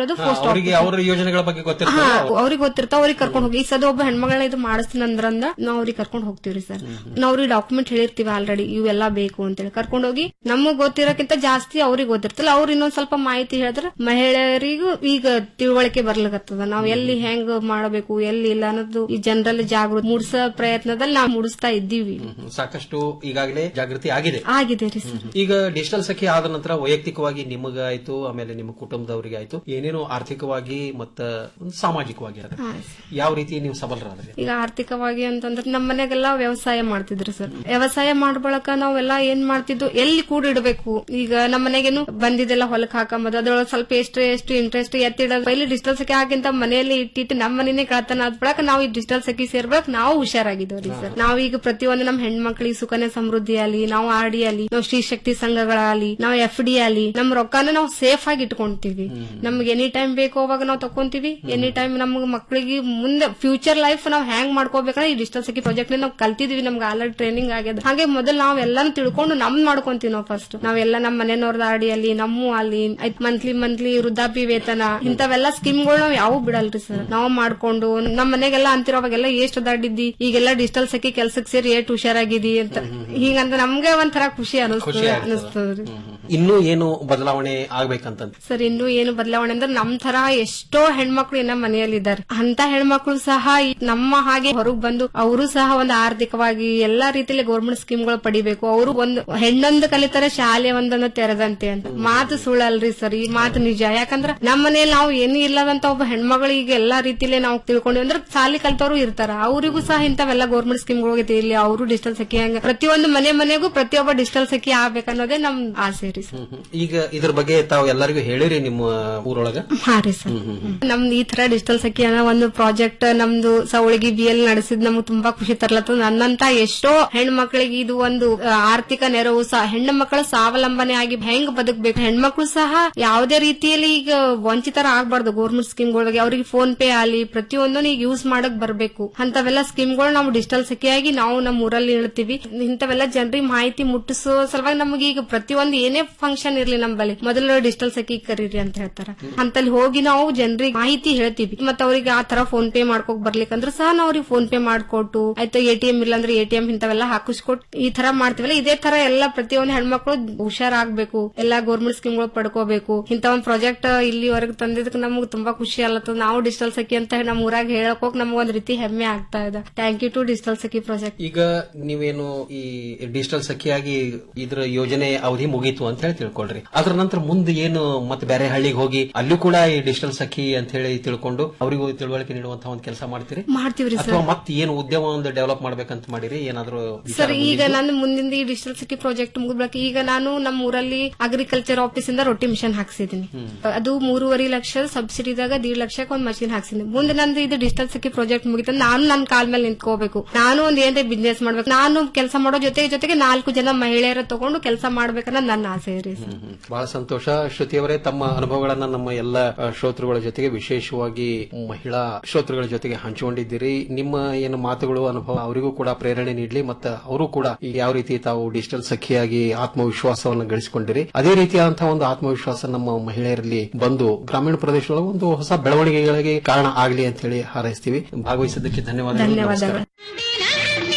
ಇರೋದು ಹಾ, ಪೋಸ್ಟ್ ಅವರಿಗೆ ಅವರ ಯೋಜನೆಗಳ ಬಗ್ಗೆ ಹಾ ಗೊತ್ತಿರ್ತದೆ ಅವ್ರಿಗೆ ಗೊತ್ತಿರ್ತಾವ ಅವ್ರಿಗೆ ಕರ್ಕೊಂಡ್ ಹೋಗಿ ಈ ಸದ ಒಬ್ಬ ಹೆಣ್ಮಗಳನ್ನ ಇದು ಮಾಡಿಸ್ತೀನಿ ಅಂದ್ರಂದ ನಾವ್ ಅವ್ರಿಗೆ ಕರ್ಕೊಂಡ್ ಹೋಗ್ತೀವ್ರಿ ಸರ್ ನಾವ್ ಅವ್ರಿಗೆ ಡಾಕ್ಯುಮೆಂಟ್ ಹೇಳಿರ್ತೀವಿ ಆಲ್ರೆಡಿ ಇವೆಲ್ಲ ಬೇಕು ಅಂತೇಳಿ ಕರ್ಕೊಂಡ್ ಹೋಗಿ ನಮಗ್ ಗೊತ್ತಿರೋಕ್ಕಿಂತ ಜಾಸ್ತಿ ಅವ್ರಿಗೆ ಗೊತ್ತಿರ್ತಲ್ಲ ಅವ್ರು ಇನ್ನೊಂದ್ ಸ್ವಲ್ಪ ಮಾಹಿತಿ ಹೇಳಿದ್ರೆ ಮಹಿಳೆಯರಿಗೂ ಈಗ ತಿಳುವಳಿಕೆ ಬರ್ಲಿಕತ್ತದ ನಾವ್ ಎಲ್ಲಿ ಹೆಂಗ್ ಮಾಡಬೇಕು ಎಲ್ಲಿ ಇಲ್ಲ ಅನ್ನೋದು ಈ ಜನರಲ್ಲಿ ಜಾಗೃತಿ ಮೂಡಿಸೋ ಪ್ರಯತ್ನದಲ್ಲಿ ನಾವು ಮೂಡಿಸ್ತಾ ಇದ್ದೀವಿ ಹ್ಮ್, ಸಾಕಷ್ಟು ಈಗಾಗಲೇ ಜಾಗೃತಿ ಆಗಿದೆ ಆಗಿದೆ ರೀ ಸರ್ ಈಗ ಡಿಜಿಟಲ್ ಸಖಿ ಆದ ನಂತರ ವೈಯಕ್ತಿಕವಾಗಿ ನಿಮಗಾಯ್ತು ಆಮೇಲೆ ನಿಮ್ಮ ಕುಟುಂಬದವರಿಗೆ ಆಯ್ತು ಏನೇನು ಆರ್ಥಿಕವಾಗಿ ಮತ್ತ ಒಂದು ಸಾಮಾಜಿಕವಾಗಿ ಆದ್ರೆ ಹಾ. ಯಾವ ರೀತಿ ನೀವು ಸಬಲರಾದ್ರಿ ಈಗ ಆರ್ಥಿಕವಾಗಿ ಅಂತಂದ್ರೆ ನಮ್ಮ ಮನೆಗೆಲ್ಲ ವ್ಯವಸಾಯ ಮಾಡ್ತಿದ್ರು ಸರ್ ವ್ಯವಸಾಯ ಮಾಡ್ ಬಳಕ ನಾವೆಲ್ಲ ಏನ್ ಮಾಡ್ತಿದ್ವು ಎಲ್ಲಿ ಕೂಡಿಡ್ಬೇಕು ಈಗ ನಮ್ಮ ಮನೆಗೇನು ಬಂದಿದ್ದೆಲ್ಲ ಹೊಲಕ್ ಹಾಕೊಂಬದು ಅದ್ರೊಳಗೆ ಸ್ವಲ್ಪ ಎಷ್ಟು ಎಷ್ಟು ಇಂಟ್ರೆಸ್ಟ್ ಎತ್ತಿಡೋದು ಇಲ್ಲಿ ಡಿಜಿಟಲ್ ಸಖಿ ಹಾಕಿಂತ ಮನೆಯಲ್ಲಿ ಇಟ್ಟಿಟ್ಟು ನಮ್ಮ ಮನೇನೆ ಕಳತನ ಆದ ಬಳಕ ನಾವು ಈ ಡಿಜಿಟಲ್ ಸಖಿ ಸೇರ್ಬೇಕು ನಾವು ಹುಷಾರಾಗಿದ್ದೇವ್ರಿ ಸರ್ ನಾವೀಗ ಪ್ರತಿಯೊಂದು ನಮ್ಮ ಹೆಣ್ಮಕ್ಳಿಗೆ ಸುಕನ್ಯಾ ಸಮೃದ್ಧಿ ಆಗಲಿ ನಾವು ಆರ್ ಡಿ ಅಲ್ಲಿ ನಾವು ಶ್ರೀ ಶಕ್ತಿ ಸಂಘಗಳಾಗಲಿ ನಾವು ಎಫ್ ಡಿ ಅಲ್ಲಿ ನಮ್ಮ ರೊಕ್ಕನ ನಾವು ಸೇಫ್ ಆಗಿ ಇಟ್ಕೊಂತೀವಿ ನಮ್ಗೆ ಎನಿ ಟೈಮ್ ಬೇಕು ಅವಾಗ ನಾವು ತಕೊಂತೀವಿ ಎನಿ ಟೈಮ್ ನಮ್ಗೆ ಮಕ್ಕಳಿಗೆ ಮುಂದೆ ಫ್ಯೂಚರ್ ಲೈಫ್ ನಾವು ಹ್ಯಾಂಗ್ ಮಾಡ್ಕೋಬೇಕಂದ್ರೆ ಈ ಡಿಜಿಟಲ್ ಸಖಿ ಪ್ರಾಜೆಕ್ಟ್ ನಾವು ಕಲ್ತಿದ್ವಿ ನಮ್ಗೆ ಆಲ್ರೆಡಿ ಟ್ರೈನಿಂಗ್ ಆಗ್ಯದ ಹಾಗೆ ಮೊದಲು ನಾವ್ ಎಲ್ಲಾನು ತಿಳ್ಕೊಂಡು ನಮ್ ಮಾಡ್ಕೊಂತೀವಿ ನಾವು ಫಸ್ಟ್ ನಾವೆಲ್ಲ ನಮ್ಮ ಮನೆಯವ್ರದ ಆಡಿಯಲ್ಲಿ ನಮ್ಮ ಅಲ್ಲಿ ಆಯ್ತ್ ಮಂತ್ಲಿ ಮಂತ್ಲಿ ವೃದ್ಧಾಪ್ಯ ವೇತನ ಇಂಥವೆಲ್ಲ ಸ್ಕೀಮ್ಗಳು ನಾವ್ ಯಾವ ಬಿಡಲ್ರಿ ಸರ್ ನಾವು ಮಾಡ್ಕೊಂಡು ನಮ್ಮ ಮನೆಗೆಲ್ಲ ಅಂತಿರೋ ಅವಾಗೆಲ್ಲ ಎಷ್ಟು ದಾಡಿದ್ದಿ ಈಗೆಲ್ಲ ಡಿಜಿಟಲ್ ಸಖಿ ಕೆಲ್ಸಕ್ಕೆ ಸೇರಿ ಏಟ್ ಹುಷಾರಾಗಿದಿ ಅಂತ ಹಿಂಗಂತ ನಮ್ಗೆ ಒಂಥರ ಖುಷಿ ಖುಷಿ ಅನಿಸ್ತದೆ ಆಗ್ತದೆ. ಅನಿಸ್ತದ್ರಿ ಇನ್ನೂ ಏನು ಬದಲಾವಣೆ ಆಗ್ಬೇಕಂತ ಸರ್ ಇನ್ನು ಏನು ಬದಲಾವಣೆ ಅಂದ್ರೆ ನಮ್ ತರ ಎಷ್ಟೋ ಹೆಣ್ಮಕ್ಳು ಇನ್ನ ಮನೆಯಲ್ಲಿದ್ದಾರೆ ಅಂತ ಹೆಣ್ಮಕ್ಳು ಸಹ ಈ ನಮ್ಮ ಹಾಗೆ ಹೊರಗ್ ಬಂದು ಅವರು ಸಹ ಒಂದು ಆರ್ಥಿಕವಾಗಿ ಎಲ್ಲಾ ರೀತಿಯಲ್ಲಿ ಗೌರ್ಮೆಂಟ್ ಸ್ಕೀಮ್ಗಳು ಪಡಿಬೇಕು ಅವರು ಒಂದು ಹೆಣ್ಣೊಂದು ಕಲಿತಾರೆ ಶಾಲೆ ಒಂದೊಂದು ತೆರೆದಂತೆ ಅಂತ ಮಾತು ಸುಳ್ಳಲ್ರಿ ಸರ್ ಈ ಮಾತು ನಿಜ ಯಾಕಂದ್ರೆ ನಮ್ಮ ಮನೆಯಲ್ಲಿ ನಾವು ಏನು ಇಲ್ಲದಂತ ಒಬ್ಬ ಹೆಣ್ಮಗಳಿಗೆ ಎಲ್ಲಾ ರೀತಿಯಲ್ಲಿ ನಾವು ತಿಳ್ಕೊಂಡಿವಿ ಅಂದ್ರೆ ಸಾಲಿ ಕಲ್ತವ್ರು ಇರ್ತಾರ ಅವರಿಗೂ ಸಹ ಇಂಥವೆಲ್ಲ ಗೌರ್ಮೆಂಟ್ ಸ್ಕೀಮ್ಗಳು ಇಲ್ಲಿ ಅವರು ಡಿಜಿಟಲ್ ಸಖಿ ಹಂಗ ಪ್ರತಿಯೊಂದು ಮನೆ ಮನೆಗೂ ಪ್ರತಿಯೊಬ್ಬ ಡಿಜಿಟಲ್ ಸಖಿ ಆಗ್ಬೇಕನ್ನೋದೇ ನಮ್ ಆಸೆ ರೀ ಸರ್ ಈಗ ಇದ್ರ ಬಗ್ಗೆ ತಾವು ಎಲ್ಲರಿಗೂ ಹೇಳಿರಿ ನಿಮ್ಮ ಊರೊಳಗ ಹಾ ರೀ ಸರ್ ನಮ್ದು ಈ ತರ ಡಿಜಿಟಲ್ ಸಖಿ ಅನ್ನೋ ಒಂದು ಪ್ರಾಜೆಕ್ಟ್ ನಮ್ದು ಸವಳಗಿ ಬಿ ಎಲ್ ನಡೆಸಿದ್ ನಮ್ಗೆ ತುಂಬಾ ಖುಷಿ ತರ್ಲತ್ತ ನನ್ನಂತ ಎಷ್ಟೋ ಹೆಣ್ಮಕ್ಳಿಗೆ ಇದು ಒಂದು ಆ, ಆರ್ಥಿಕ ನೆರವು ಸಹ ಹೆಣ್ಣು ಮಕ್ಕಳ ಸ್ವಾವಲಂಬನೆ ಆಗಿ ಹೆಂಗ್ ಬದುಕಬೇಕು ಹೆಣ್ಮಕ್ಳು ಸಹ ಯಾವುದೇ ರೀತಿಯಲ್ಲಿ ಈಗ ವಂಚಿತರ ಆಗ್ಬಾರ್ದು ಗೌರ್ಮೆಂಟ್ ಸ್ಕೀಮ್ಗಳಿಗೆ ಅವ್ರಿಗೆ ಫೋನ್ ಪೇ ಆಗಲಿ ಪ್ರತಿಯೊಂದು ಈಗ ಯೂಸ್ ಮಾಡಕ್ ಬರ್ಬೇಕು ಅಂತವೆಲ್ಲ ಸ್ಕೀಮ್ಗಳು ನಾವು ಡಿಜಿಟಲ್ ಸಖಿಯಾಗಿ ನಾವು ನಮ್ಮ ಊರಲ್ಲಿ ಹೇಳ್ತೀವಿ ಇಂಥವೆಲ್ಲ ಜನರಿಗೆ ಮಾಹಿತಿ ಮುಟ್ಟಿಸೋ ಸಲುವಾಗಿ ನಮಗೆ ಈಗ ಪ್ರತಿಯೊಂದು ಏನೇ ಫಂಕ್ಷನ್ ಇರ್ಲಿ ನಮ್ಮ ಬಳಿ ಮೊದಲು ಡಿಜಿಟಲ್ ಸಖಿ ಕರೀರಿ ಅಂತ ಹೇಳ್ತಾರ ಅಂತಲ್ಲಿ ಹೋಗಿ ನಾವು ಜನರಿಗೆ ಮಾಹಿತಿ ಹೇಳ್ತೀವಿ ಮತ್ತೆ ಅವ್ರಿಗೆ ಆ ತರ ಫೋನ್ ಪೇ ಮಾಡ್ಕೋಕ್ ಬರ್ಲಿಕ್ಕಂದ್ರೆ ಸಹ ನಾವು ಅವ್ರಿಗೆ ಫೋನ್ ಪೇ ಮಾಡ್ಕೊಟ್ಟು ಆಯ್ತು ಎ ಟಿ ಎಂ ಇಲ್ಲ ಅಂದ್ರೆ ಎ ಟಿ ಎಂ ಇಂಥವೆಲ್ಲ ಹಾಕಿಸ್ಕೊಟ್ಟು ಈ ತರ ಮಾಡ್ತೀವಲ್ಲ ಇದೇ ತರ ಎಲ್ಲ ಪ್ರತಿಯೊಂದು ಹೆಣ್ಮಕ್ಳು ಹುಷಾರಾಗ್ಬೇಕು ಎಲ್ಲಾ ಗೌರ್ಮೆಂಟ್ ಸ್ಕೀಮ್ಗಳು ಪಡ್ಕೋಬೇಕು ಇಂತ ಒಂದ್ ಪ್ರಾಜೆಕ್ಟ್ ಇಲ್ಲಿವರೆಗೆ ತಂದಿದ್ದಕ್ಕೆ ನಮ್ಗೆ ತುಂಬಾ ಖುಷಿ ಅಲ್ಲತ್ತದ ನಾವು ಡಿಜಿಟಲ್ ಸಖಿ ಅಂತ ನಮ್ಮ ಊರಾಗ ಹೇಳಕ್ ಹೋಗಿ ನಮ್ಗೆ ಒಂದ್ ರೀತಿ ಹೆಮ್ಮೆ ಆಗ್ತಾ ಇದೆ thank you to digital Sakhi project ಈಗ ನೀವೇನು ಈ ಡಿಜಿಟಲ್ ಸಖಿಯಾಗಿ ಇದ್ರ ಯೋಜನೆ ಅವಧಿ ಮುಗೀತು ಅಂತ ಹೇಳಿ ತಿಳ್ಕೊಳ್ರಿ ಅದ್ರ ನಂತರ ಮುಂದೆ ಏನು ಮತ್ತೆ ಬೇರೆ ಹಳ್ಳಿಗೆ ಹೋಗಿ ಅಲ್ಲೂ ಕೂಡ ಈ ಡಿಜಿಟಲ್ ಸಖಿ ಅಂತ ಹೇಳಿ ತಿಳ್ಕೊಂಡು ಅವರಿಗೂ ತಿಳುವಳಿಕೆ ನೀಡುವಂತಹ ಒಂದು ಕೆಲಸ ಮಾಡ್ತೀರಿ ಮಾಡ್ತೀವ್ರಿ ಸರ್ ಅಥವಾ ಮತ್ತೆ ಏನು ಉದ್ಯಮ ಒಂದು ಡೆವಲಪ್ ಮಾಡ್ಬೇಕಂತ ಮಾಡಿರಿ ಏನಾದ್ರು ವಿಚಾರ ಸರ್ ಈಗ ಬಂದಿದ್ಯಾ? ನಾನು ಮುಂದಿನ ಈ ಡಿಜಿಟಲ್ ಸಖಿ ಪ್ರಾಜೆಕ್ಟ್ ಮುಗಿದ್ಬೇಕು ಈಗ ನಾನು ನಮ್ಮ ಊರಲ್ಲಿ ಅಗ್ರಿಕಲ್ಚರ್ ಆಫೀಸ್ ಇಂದ ರೊಟ್ಟಿ ಮಿಷನ್ ಹಾಕ್ಸಿದೀನಿ ಅದು ಮೂರುವರೆ ಲಕ್ಷ ಸಬ್ಸಿಡಿದಾಗ ದೀಡ್ ಲಕ್ಷಕ್ಕೆ ಒಂದ್ ಮಷಿನ್ ಹಾಕ್ಸಿದ್ದೀನಿ ಮುಂದೆ ನಂದು ಇದು ಡಿಜಿಟಲ್ ಸಖಿ ಪ್ರಾಜೆಕ್ಟ್ ಮುಗಿತ ನಾನು ನನ್ನ ಕಾಲ್ ಮೇಲೆ ನಿಂತ್ಕೋಬೇಕು ನಾನು ಒಂದ್ ಏನೇ ಬಿಸ್ನೆಸ್ ಮಾಡ್ಬೇಕು ನಾನು ಕೆಲಸ ಮಾಡೋ ಜೊತೆಗೆ ಜೊತೆಗೆ ನಾಲ್ಕು ಜನ ಮಹಿಳೆಯರ ತಗೊಂಡು ಕೆಲಸ ಮಾಡ್ಬೇಕನ್ನೋದು ನನ್ನ ಆಸೆ ರೀ ಸರ್ ಬಹಳ ಸಂತೋಷ ಶ್ರುತಿಯವರೇ ತಮ್ಮ ಅನುಭವಗಳನ್ನ ನಮ್ಮ ಎಲ್ಲ ಅಹ್, ಶ್ರೋತೃಗಳ ಜೊತೆಗೆ ವಿಶೇಷವಾಗಿ ಮಹಿಳಾ ಶ್ರೋತೃಗಳ ಜೊತೆಗೆ ಹಂಚಿಕೊಂಡಿದ್ದೀರಿ ನಿಮ್ಮ ಏನು ಮಾತುಗಳು ಅನುಭವ ಅವರಿಗೂ ಕೂಡ ಪ್ರೇರಣೆ ನೀಡಲಿ ಮತ್ತು ಅವರು ಕೂಡ ಈಗ ಯಾವ ರೀತಿ ತಾವು ಡಿಜಿಟಲ್ ಸಖಿಯಾಗಿ ಆತ್ಮವಿಶ್ವಾಸವನ್ನು ಗಳಿಸಿಕೊಂಡಿರಿ ಅದೇ ರೀತಿಯಾದಂತಹ ಒಂದು ಆತ್ಮವಿಶ್ವಾಸ ನಮ್ಮ ಮಹಿಳೆಯರಲ್ಲಿ ಬಂದು ಗ್ರಾಮೀಣ ಪ್ರದೇಶದೊಳಗೆ ಒಂದು ಹೊಸ ಬೆಳವಣಿಗೆಗಳಿಗೆ ಕಾರಣ ಆಗಲಿ ಅಂತ ಹೇಳಿ ಹಾರೈಸ್ತೀವಿ ಭಾಗವಹಿಸಿದ್ದಕ್ಕೆ ಧನ್ಯವಾದಗಳು ನಮಸ್ಕಾರ. ಧನ್ಯವಾದಗಳು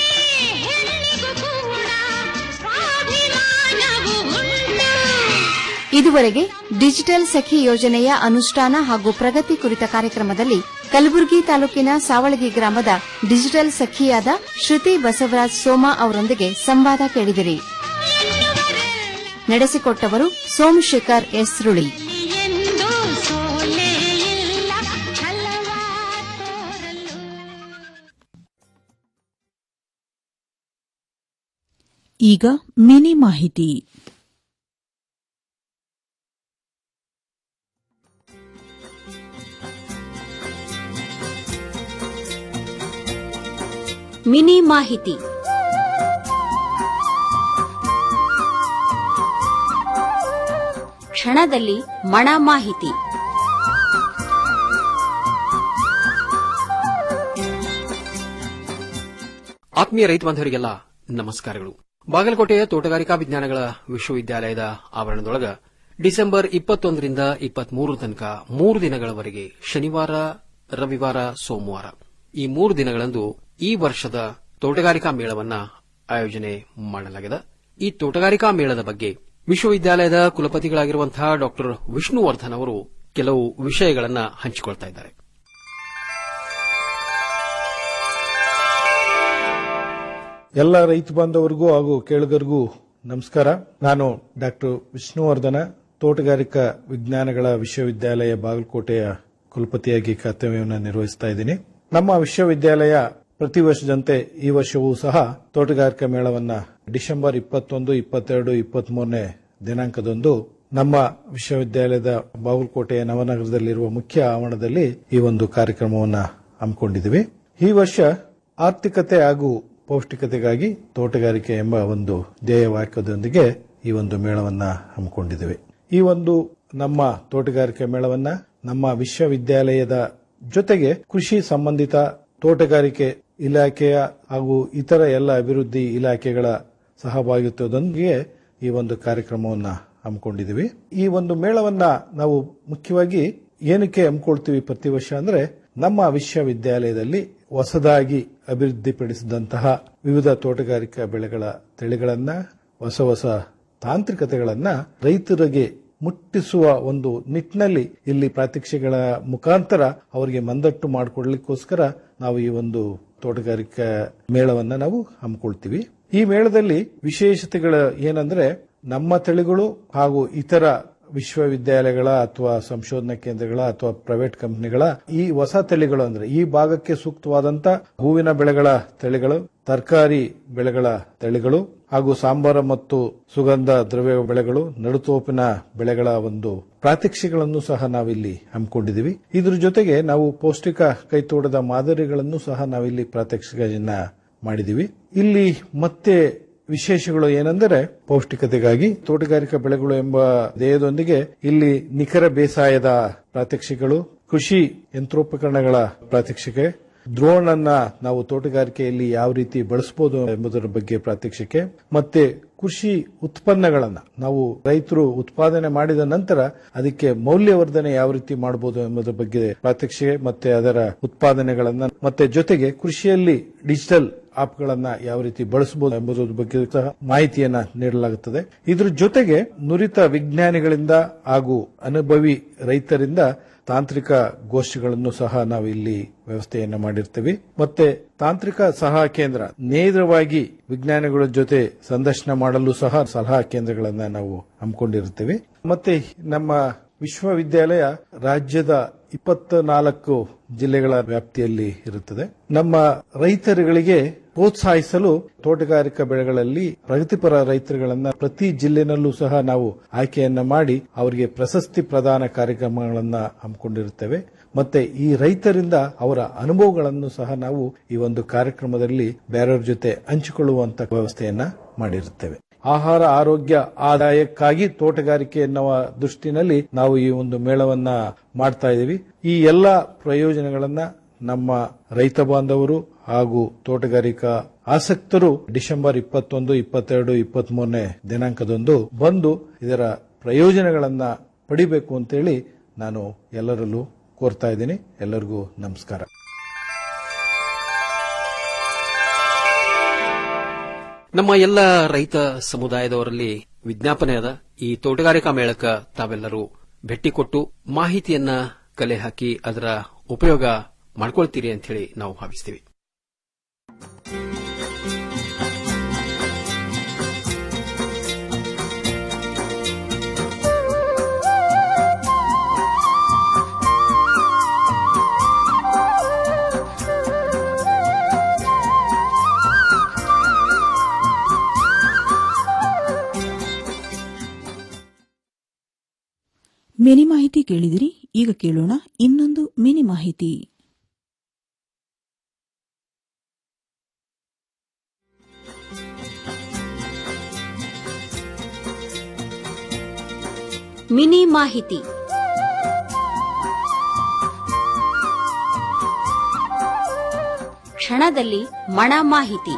ಇದುವರೆಗೆ ಡಿಜಿಟಲ್ ಸಖಿ ಯೋಜನೆಯ ಅನುಷ್ಠಾನ ಹಾಗೂ ಪ್ರಗತಿ ಕುರಿತ ಕಾರ್ಯಕ್ರಮದಲ್ಲಿ ಕಲಬುರಗಿ ತಾಲೂಕಿನ ಸಾವಳಗಿ ಗ್ರಾಮದ ಡಿಜಿಟಲ್ ಸಖಿಯಾದ ಶ್ರುತಿ ಬಸವರಾಜ್ ಸೋಮಾ ಅವರೊಂದಿಗೆ ಸಂವಾದ ಕೇಳಿದಿರಿ ನಡೆಸಿಕೊಟ್ಟವರು ಸೋಮಶೇಖರ್ ಎಸ್ ರುಳಿ ಎಂದು ಸೋಲೆ ಇಲ್ಲ ಛಲವಾ ತೋರಲು ಈಗ ಮಿನಿ ಮಾಹಿತಿ ಮಿನಿ ಮಾಹಿತಿ ಕ್ಷಣದಲ್ಲಿ ಮಣ ಮಾಹಿತಿ ಆತ್ಮೀಯ ರೈತ ಬಾಂಧವರಿಗೆಲ್ಲ ನಮಸ್ಕಾರಗಳು ಬಾಗಲಕೋಟೆಯ ತೋಟಗಾರಿಕಾ ವಿಜ್ಞಾನಗಳ ವಿಶ್ವವಿದ್ಯಾಲಯದ ಆವರಣದೊಳಗ ಡಿಸೆಂಬರ್ ಇಪ್ಪತ್ತೊಂದರಿಂದ ಇಪ್ಪತ್ಮೂರು ತನಕ ಮೂರು ದಿನಗಳವರೆಗೆ ಶನಿವಾರ ರವಿವಾರ ಸೋಮವಾರ ಈ ಮೂರು ದಿನಗಳಂದು ಈ ವರ್ಷದ ತೋಟಗಾರಿಕಾ ಮೇಳವನ್ನ ಆಯೋಜನೆ ಮಾಡಲಾಗಿದೆ ಈ ತೋಟಗಾರಿಕಾ ಮೇಳದ ಬಗ್ಗೆ ವಿಶ್ವವಿದ್ಯಾಲಯದ ಕುಲಪತಿಗಳಾಗಿರುವಂತಹ ಡಾ ವಿಷ್ಣುವರ್ಧನ್ ಅವರು ಕೆಲವು ವಿಷಯಗಳನ್ನು ಹಂಚಿಕೊಳ್ತಾ ಇದ್ದಾರೆ ಎಲ್ಲ ರೈತ ಬಾಂಧವರಿಗೂ ಹಾಗೂ ಕೇಳುಗರಿಗೂ ನಮಸ್ಕಾರ ನಾನು ಡಾಕ್ಟರ್ ವಿಷ್ಣುವರ್ಧನ ತೋಟಗಾರಿಕಾ ವಿಜ್ಞಾನಗಳ ವಿಶ್ವವಿದ್ಯಾಲಯ ಬಾಗಲಕೋಟೆಯ ಕುಲಪತಿಯಾಗಿ ಕರ್ತವ್ಯವನ್ನು ನಿರ್ವಹಿಸ್ತಾ ಇದ್ದೀನಿ ನಮ್ಮ ವಿಶ್ವವಿದ್ಯಾಲಯ ಪ್ರತಿ ವರ್ಷದಂತೆ ಈ ವರ್ಷವೂ ಸಹ ತೋಟಗಾರಿಕಾ ಮೇಳವನ್ನ ಡಿಸೆಂಬರ್ ಇಪ್ಪತ್ತೊಂದು ಇಪ್ಪತ್ತೆರಡು ಇಪ್ಪತ್ಮೂರನೇ ದಿನಾಂಕದಂದು ನಮ್ಮ ವಿಶ್ವವಿದ್ಯಾಲಯದ ಬಾಗಲಕೋಟೆಯ ನವನಗರದಲ್ಲಿರುವ ಮುಖ್ಯ ಆವರಣದಲ್ಲಿ ಈ ಒಂದು ಕಾರ್ಯಕ್ರಮವನ್ನು ಹಮ್ಮಿಕೊಂಡಿದ್ದೀವಿ ಈ ವರ್ಷ ಆರ್ಥಿಕತೆ ಹಾಗೂ ಪೌಷ್ಟಿಕತೆಗಾಗಿ ತೋಟಗಾರಿಕೆ ಎಂಬ ಒಂದು ಧ್ಯೇಯ ವಾಕ್ಯದೊಂದಿಗೆ ಈ ಒಂದು ಮೇಳವನ್ನ ಹಮ್ಮಿಕೊಂಡಿದ್ದೇವೆ ಈ ಒಂದು ನಮ್ಮ ತೋಟಗಾರಿಕೆ ಮೇಳವನ್ನ ನಮ್ಮ ವಿಶ್ವವಿದ್ಯಾಲಯದ ಜೊತೆಗೆ ಕೃಷಿ ಸಂಬಂಧಿತ ತೋಟಗಾರಿಕೆ ಇಲಾಖೆಯ ಹಾಗೂ ಇತರ ಎಲ್ಲ ಅಭಿವೃದ್ಧಿ ಇಲಾಖೆಗಳ ಸಹಭಾಗಿತ್ವದೊಂದಿಗೆ ಈ ಒಂದು ಕಾರ್ಯಕ್ರಮವನ್ನ ಹಮ್ಮಿಕೊಂಡಿದ್ದೀವಿ ಈ ಒಂದು ಮೇಳವನ್ನ ನಾವು ಮುಖ್ಯವಾಗಿ ಏನಕ್ಕೆ ಹಮ್ಮಿಕೊಳ್ತೀವಿ ಪ್ರತಿ ವರ್ಷ ಅಂದ್ರೆ ನಮ್ಮ ವಿಶ್ವವಿದ್ಯಾಲಯದಲ್ಲಿ ಹೊಸದಾಗಿ ಅಭಿವೃದ್ಧಿಪಡಿಸಿದಂತಹ ವಿವಿಧ ತೋಟಗಾರಿಕಾ ಬೆಳೆಗಳ ತಳಿಗಳನ್ನ ಹೊಸ ಹೊಸ ತಾಂತ್ರಿಕತೆಗಳನ್ನ ರೈತರಿಗೆ ಮುಟ್ಟಿಸುವ ಒಂದು ನಿಟ್ಟಿನಲ್ಲಿ ಇಲ್ಲಿ ಪ್ರಾತ್ಯಕ್ಷಿಗಳ ಮುಖಾಂತರ ಅವರಿಗೆ ಮಂದಟ್ಟು ಮಾಡಿಕೊಡ್ಲಿಕ್ಕೋಸ್ಕರ ನಾವು ಈ ಒಂದು ತೋಟಗಾರಿಕಾ ಮೇಳವನ್ನ ನಾವು ಹಮ್ಮಿಕೊಳ್ತೀವಿ ಈ ಮೇಳದಲ್ಲಿ ವಿಶೇಷತೆಗಳು ಏನಂದ್ರೆ ನಮ್ಮ ತಳಿಗಳು ಹಾಗೂ ಇತರ ವಿಶ್ವವಿದ್ಯಾಲಯಗಳ ಅಥವಾ ಸಂಶೋಧನಾ ಕೇಂದ್ರಗಳ ಅಥವಾ ಪ್ರೈವೇಟ್ ಕಂಪನಿಗಳ ಈ ಹೊಸ ತಳಿಗಳು ಅಂದ್ರೆ ಈ ಭಾಗಕ್ಕೆ ಸೂಕ್ತವಾದಂತ ಹೂವಿನ ಬೆಳೆಗಳ ತಳಿಗಳು ತರಕಾರಿ ಬೆಳೆಗಳ ತಳಿಗಳು ಹಾಗೂ ಸಾಂಬಾರ ಮತ್ತು ಸುಗಂಧ ದ್ರವ್ಯ ಬೆಳೆಗಳು ನಡುತೋಪಿನ ಬೆಳೆಗಳ ಒಂದು ಪ್ರಾತ್ಯಕ್ಷಿಗಳನ್ನು ಸಹ ನಾವಿಲ್ಲಿ ಹಮ್ಮಿಕೊಂಡಿದ್ದೀವಿ ಇದ್ರ ಜೊತೆಗೆ ನಾವು ಪೌಷ್ಟಿಕ ಕೈತೋಟದ ಮಾದರಿಗಳನ್ನು ಸಹ ನಾವಿಲ್ಲಿ ಪ್ರಾತ್ಯಕ್ಷಿಕೆಯನ್ನ ಮಾಡಿದೀವಿ ಇಲ್ಲಿ ಮತ್ತೆ ವಿಶೇಷಗಳು ಏನೆಂದರೆ ಪೌಷ್ಟಿಕತೆಗಾಗಿ ತೋಟಗಾರಿಕಾ ಬೆಳೆಗಳು ಎಂಬ ಧ್ಯೇಯದೊಂದಿಗೆ ಇಲ್ಲಿ ನಿಖರ ಬೇಸಾಯದ ಪ್ರಾತ್ಯಕ್ಷಿಕೆಗಳು ಕೃಷಿ ಯಂತ್ರೋಪಕರಣಗಳ ಪ್ರಾತ್ಯಕ್ಷಿಕೆ ಡ್ರೋನ್ ಅನ್ನ ನಾವು ತೋಟಗಾರಿಕೆಯಲ್ಲಿ ಯಾವ ರೀತಿ ಬಳಸಬಹುದು ಎಂಬುದರ ಬಗ್ಗೆ ಪ್ರಾತ್ಯಕ್ಷಿಕೆ ಮತ್ತೆ ಕೃಷಿ ಉತ್ಪನ್ನಗಳನ್ನ ನಾವು ರೈತರು ಉತ್ಪಾದನೆ ಮಾಡಿದ ನಂತರ ಅದಕ್ಕೆ ಮೌಲ್ಯವರ್ಧನೆ ಯಾವ ರೀತಿ ಮಾಡಬಹುದು ಎಂಬುದರ ಬಗ್ಗೆ ಪ್ರಾತ್ಯಕ್ಷಿಕೆ ಮತ್ತೆ ಅದರ ಉತ್ಪಾದನೆಗಳನ್ನ ಮತ್ತೆ ಜೊತೆಗೆ ಕೃಷಿಯಲ್ಲಿ ಡಿಜಿಟಲ್ ಆಪ್ಗಳನ್ನ ಯಾವ ರೀತಿ ಬಳಸಬಹುದು ಎಂಬುದರ ಬಗ್ಗೆ ಸಹ ಮಾಹಿತಿಯನ್ನ ನೀಡಲಾಗುತ್ತದೆ ಇದ್ರ ಜೊತೆಗೆ ನುರಿತ ವಿಜ್ಞಾನಿಗಳಿಂದ ಹಾಗೂ ಅನುಭವಿ ರೈತರಿಂದ ತಾಂತ್ರಿಕ ಗೋಷ್ಠಿಗಳನ್ನು ಸಹ ನಾವು ಇಲ್ಲಿ ವ್ಯವಸ್ಥೆಯನ್ನ ಮಾಡಿರ್ತೇವೆ ಮತ್ತೆ ತಾಂತ್ರಿಕ ಸಲಹಾ ಕೇಂದ್ರ ನೇರವಾಗಿ ವಿಜ್ಞಾನಿಗಳ ಜೊತೆ ಸಂದರ್ಶನ ಮಾಡಲು ಸಹ ಸಲಹಾ ಕೇಂದ್ರಗಳನ್ನ ನಾವು ಹಮ್ಮಿಕೊಂಡಿರುತ್ತೇವೆ ಮತ್ತೆ ನಮ್ಮ ವಿಶ್ವವಿದ್ಯಾಲಯ ರಾಜ್ಯದ ಇಪ್ಪತ್ತ ನಾಲ್ಕು ಜಿಲ್ಲೆಗಳ ವ್ಯಾಪ್ತಿಯಲ್ಲಿ ಇರುತ್ತದೆ ನಮ್ಮ ರೈತರುಗಳಿಗೆ ಪ್ರೋತ್ಸಾಹಿಸಲು ತೋಟಗಾರಿಕಾ ಬೆಳೆಗಳಲ್ಲಿ ಪ್ರಗತಿಪರ ರೈತರುಗಳನ್ನ ಪ್ರತಿ ಜಿಲ್ಲೆನಲ್ಲೂ ಸಹ ನಾವು ಆಯ್ಕೆಯನ್ನ ಮಾಡಿ ಅವರಿಗೆ ಪ್ರಶಸ್ತಿ ಪ್ರದಾನ ಕಾರ್ಯಕ್ರಮಗಳನ್ನ ಹಮ್ಮಿಕೊಂಡಿರುತ್ತೇವೆ ಮತ್ತೆ ಈ ರೈತರಿಂದ ಅವರ ಅನುಭವಗಳನ್ನು ಸಹ ನಾವು ಈ ಒಂದು ಕಾರ್ಯಕ್ರಮದಲ್ಲಿ ಬೇರೆಯವ್ರ ಜೊತೆ ಹಂಚಿಕೊಳ್ಳುವಂತ ವ್ಯವಸ್ಥೆಯನ್ನ ಮಾಡಿರುತ್ತೇವೆ ಆಹಾರ ಆರೋಗ್ಯ ಆದಾಯಕ್ಕಾಗಿ ತೋಟಗಾರಿಕೆ ಎನ್ನುವ ದೃಷ್ಟಿನಲ್ಲಿ ನಾವು ಈ ಒಂದು ಮೇಳವನ್ನ ಮಾಡ್ತಾ ಇದ್ದೀವಿ ಈ ಎಲ್ಲ ಪ್ರಯೋಜನಗಳನ್ನ ನಮ್ಮ ರೈತ ಬಾಂಧವರು ಹಾಗೂ ತೋಟಗಾರಿಕಾ ಆಸಕ್ತರು ಡಿಸೆಂಬರ್ ಇಪ್ಪತ್ತೊಂದು ಇಪ್ಪತ್ತೆರಡು ಇಪ್ಪತ್ತ್ ಮೂರನೇ ದಿನಾಂಕದಂದು ಬಂದು ಇದರ ಪ್ರಯೋಜನಗಳನ್ನ ಪಡಿಬೇಕು ಅಂತೇಳಿ ನಾನು ಎಲ್ಲರಲ್ಲೂ ಕೋರ್ತಾ ಇದ್ದೀನಿ ಎಲ್ಲರಿಗೂ ನಮಸ್ಕಾರ ನಮ್ಮ ಎಲ್ಲ ರೈತ ಸಮುದಾಯದವರಲ್ಲಿ ವಿಜ್ಞಾಪನೆ ಅದ ಈ ತೋಟಗಾರಿಕಾ ಮೇಳಕ್ಕ ತಾವೆಲ್ಲರೂ ಭೇಟಿ ಕೊಟ್ಟು ಮಾಹಿತಿಯನ್ನ ಕಲೆ ಹಾಕಿ ಅದರ ಉಪಯೋಗ ಮಾಡ್ಕೊಳ್ತೀರಿ ಅಂತ ಹೇಳಿ ನಾವು ಭಾವಿಸ್ತೀವಿ ಮಿನಿ ಮಾಹಿತಿ ಕೇಳಿದಿರಿ ಈಗ ಕೇಳೋಣ ಇನ್ನೊಂದು ಮಿನಿ ಮಾಹಿತಿ ಮಿನಿ ಮಾಹಿತಿ ಕ್ಷಣದಲ್ಲಿ ಮಣ ಮಾಹಿತಿ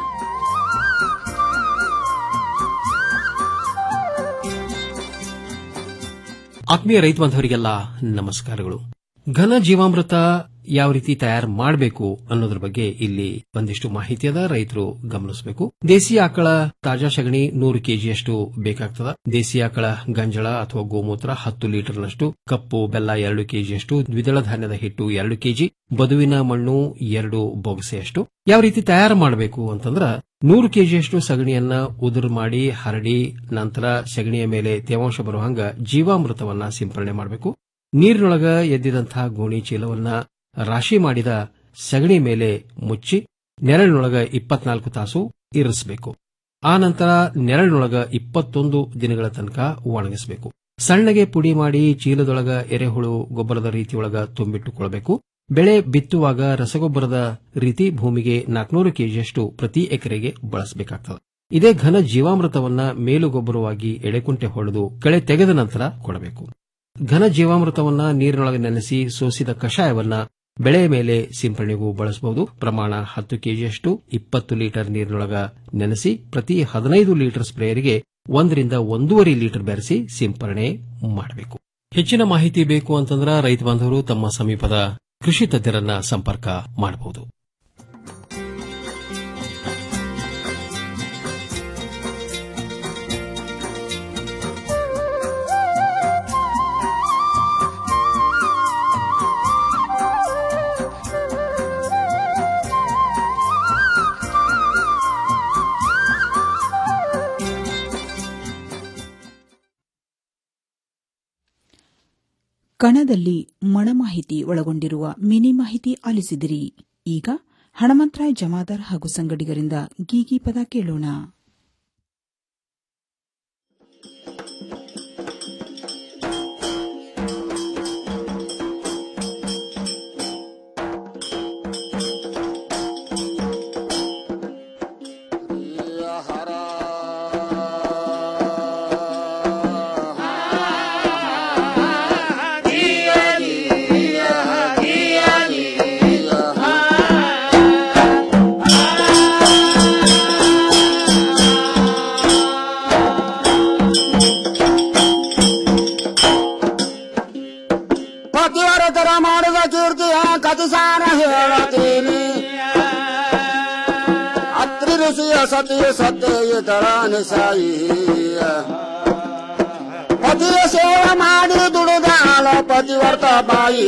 ಆತ್ಮೀಯ ರೈತ ಬಾಂಧವರಿಗೆಲ್ಲ ನಮಸ್ಕಾರಗಳು ಘನ ಜೀವಾಮೃತ ಯಾವ ರೀತಿ ತಯಾರು ಮಾಡಬೇಕು ಅನ್ನೋದ್ರ ಬಗ್ಗೆ ಇಲ್ಲಿ ಒಂದಿಷ್ಟು ಮಾಹಿತಿ ಅದ ರೈತರು ಗಮನಿಸಬೇಕು ದೇಸಿ ಆಕಳ ತಾಜಾ ಸಗಣಿ ನೂರು ಕೆಜಿಯಷ್ಟು ಬೇಕಾಗ್ತದ ದೇಸಿ ಆಕಳ ಗಂಜಳ ಅಥವಾ ಗೋಮೂತ್ರ ಹತ್ತು ಲೀಟರ್ನಷ್ಟು ಕಪ್ಪು ಬೆಲ್ಲ ಎರಡು ಕೆಜಿಯಷ್ಟು ದ್ವಿದಳ ಧಾನ್ಯದ ಹಿಟ್ಟು ಎರಡು ಕೆಜಿ ಬದುವಿನ ಮಣ್ಣು ಎರಡು ಬೊಗಸೆಯಷ್ಟು ಯಾವ ರೀತಿ ತಯಾರು ಮಾಡಬೇಕು ಅಂತಂದ್ರ ನೂರು ಕೆಜಿಯಷ್ಟು ಸಗಣಿಯನ್ನ ಉದುರು ಮಾಡಿ ಹರಡಿ ನಂತರ ಸಗಣಿಯ ಮೇಲೆ ತೇವಾಂಶ ಬರುವಂಗ ಜೀವಾಮೃತವನ್ನ ಸಿಂಪರಣೆ ಮಾಡಬೇಕು ನೀರಿನೊಳಗ ಎದ್ದಿದಂತಹ ಗೋಣಿ ಚೀಲವನ್ನ ರಾಶಿ ಮಾಡಿದ ಸಗಣಿ ಮೇಲೆ ಮುಚ್ಚಿ ನೆರಳಿನೊಳಗ ಇಪ್ಪತ್ನಾಲ್ಕು ತಾಸು ಇರಿಸಬೇಕು ಆ ನಂತರ ನೆರಳಿನೊಳಗ ಇಪ್ಪತ್ತೊಂದು ದಿನಗಳ ತನಕ ಒಣಗಿಸಬೇಕು ಸಣ್ಣಗೆ ಪುಡಿ ಮಾಡಿ ಚೀಲದೊಳಗ ಎರೆಹುಳು ಗೊಬ್ಬರದ ರೀತಿಯೊಳಗ ತುಂಬಿಟ್ಟುಕೊಳ್ಬೇಕು ಬೆಳೆ ಬಿತ್ತುವಾಗ ರಸಗೊಬ್ಬರದ ರೀತಿ ಭೂಮಿಗೆ ನಾಲ್ಕನೂರು ಕೆಜಿಯಷ್ಟು ಪ್ರತಿ ಎಕರೆಗೆ ಬಳಸಬೇಕಾಗ್ತದೆ ಇದೇ ಘನ ಜೀವಾಮೃತವನ್ನ ಮೇಲುಗೊಬ್ಬರವಾಗಿ ಎಡೆಕುಂಟೆ ಹೊಡೆದು ಕಳೆ ತೆಗೆದ ನಂತರ ಕೊಡಬೇಕು ಘನ ಜೀವಾಮೃತವನ್ನ ನೀರಿನೊಳಗೆ ನೆನೆಸಿ ಸೋಸಿದ ಕಷಾಯವನ್ನ ಬೆಳೆಯ ಮೇಲೆ ಸಿಂಪರಣೆಗೂ ಬಳಸಬಹುದು ಪ್ರಮಾಣ ಹತ್ತು ಕೆಜಿಯಷ್ಟು ಇಪ್ಪತ್ತು ಲೀಟರ್ ನೀರಿನೊಳಗ ನೆನೆಸಿ ಪ್ರತಿ ಹದಿನೈದು ಲೀಟರ್ ಸ್ಪ್ರೇಯರ್ಗೆ ಒಂದರಿಂದ ಒಂದೂವರೆ ಲೀಟರ್ ಬೆರೆಸಿ ಸಿಂಪರಣೆ ಮಾಡಬೇಕು ಹೆಚ್ಚಿನ ಮಾಹಿತಿ ಬೇಕು ಅಂತಂದ್ರ ರೈತ ಬಾಂಧವರು ತಮ್ಮ ಸಮೀಪದ ಕೃಷಿ ತಜ್ಞರನ್ನ ಸಂಪರ್ಕ ಮಾಡಬಹುದು ಕಣದಲ್ಲಿ ಮಣ ಮಾಹಿತಿ ಒಳಗೊಂಡಿರುವ ಮಿನಿ ಮಾಹಿತಿ ಆಲಿಸಿದಿರಿ ಈಗ ಹಣಮಂತರಾಯ್ ಜಮಾದಾರ್ ಹಾಗೂ ಸಂಗಡಿಗರಿಂದ ಗೀಗಿ ಪದ ಕೇಳೋಣ ಪತಿವರತರ ಮಾಡಿದ ಕೀರ್ತಿಯ ಕಥಿಸಾರ ಹೇಳತೀನಿ ಅತ್ರಿ ಋಷಿಯ ಸತಿಯ ಸತ್ಯ ತರ ನಿಸಾಯಿ ಪತಿಯ ಸೇವೆ ಮಾಡಿ ದುಡಿದ ಆಳ ಪತಿವರ್ತ ಬಾಯಿ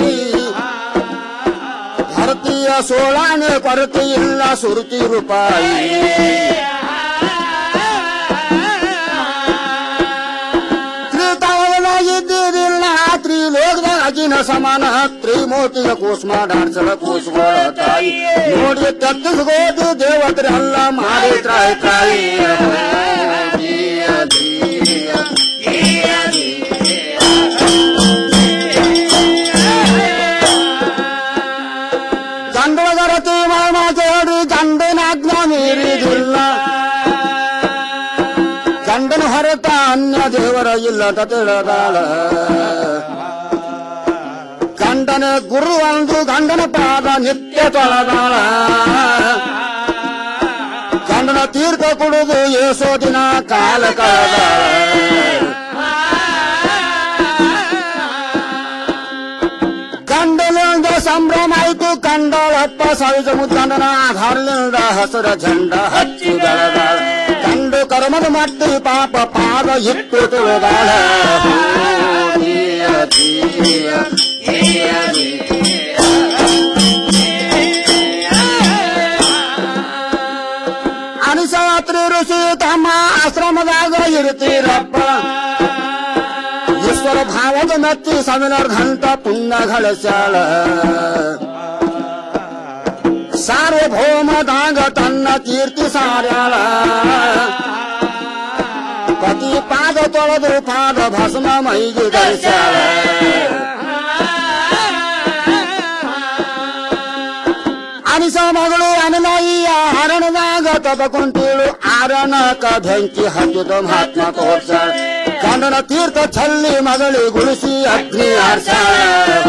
ಭರತೀಯ ಸೋಳಾನೆ ಕೊರತೆ ಇಲ್ಲ ಸುರುತಿ ರೂಪಾಯಿ ತ್ರಿತಾವಲ ಇದ್ದಿರಿಲ್ಲ ತ್ರಿಲೋಕದ ಅಜಿನ ಸಮಾನ ತ್ರಿಮೂರ್ತಿಯ ಕೂಸ್ ಮಾಡಾಡ್ಸಲ ಕೂಸ್ಗಳ ತಾಯಿ ನೋಡಿ ತತ್ತಿಸ್ಕೋದು ದೇವತ್ರೆ ಅಲ್ಲ ಮಾಡಿ ತ್ರಾಯ್ ತಾಯಿ ಗಂಡಳಗರತಿ ಮಾಮ ಕೇಳಿ ಗಂಡನ ಆಜ್ಞಾ ಮೀರಿದಿಲ್ಲ ಗಂಡನ ಹೊರತ ಅನ್ಯ ದೇವರ ಇಲ್ಲದ ತಿಳಿದಾಳ ಗಂಡನ ಗುರು ಒಂದು ಗಂಡನ ಪಾದ ನಿತ್ಯ ತೊಳೆದಾಳ ಗಂಡನ ತೀರ್ಥ ಕುಡಿದು ಏಸೋ ದಿನ ಕಾಲ ಕಳೆದಾಳ ಗಂಡನಿಂದ ಸಂಭ್ರಮ ಆಯ್ತು ಕಂಡಳಪ್ಪ ಸಾವಿದ ಮುತ್ತಂಡನ ಆಧಾರದಿಂದ ಹಸರ झंಡ ಹಚ್ಚಿ ಬೆಳೆದಾಳ ಕಂಡು ಕರ್ಮದ ಮಟ್ಟಿ ಪಾಪ ಪಾದ ಇಟ್ಟು ತುಳಿದಾಳ ಅನಿಸಾತ್ರಿ ಋಷಿ ತಮ್ಮ ಆಶ್ರಮದಾಗ ಇರ್ತೀರಪ್ಪ ಈಶ್ವರ ಭಾವದ ಮೆತ್ತಿ ಸಾವಿರಾರ್ಧಂತ ಪುಣ್ಯ ಗಳಿಸ್ಯಾಳ ಸಾರ್ವಭೌಮದಾಗ ತನ್ನ ಕೀರ್ತಿ ಸಾರ್ಯಾಳ ಪತಿ ಪಾದ ತೊಳೆದು ಪಾದ ಭಸ್ಮ ಮೈಗೆ ಗಳಿಸ್ಯಾಳ ಅನಿಸ ಮಗಳು ಅನಲಾಯಿಯ ಹರಣದಾಗ ತಬಕೊಂತೀಳು ಆರಣಕ ಬೆಂಕಿ ಹತ್ತಿದ ಮಹಾತ್ಮ ತೋರ್ಸಾಳ ಗಂಡನ ತೀರ್ಥ ಚಲ್ಲಿ ಮಗಳಿ ಗುಳಿಸಿ ಅಗ್ನಿ ಆರ್ಸಾಳ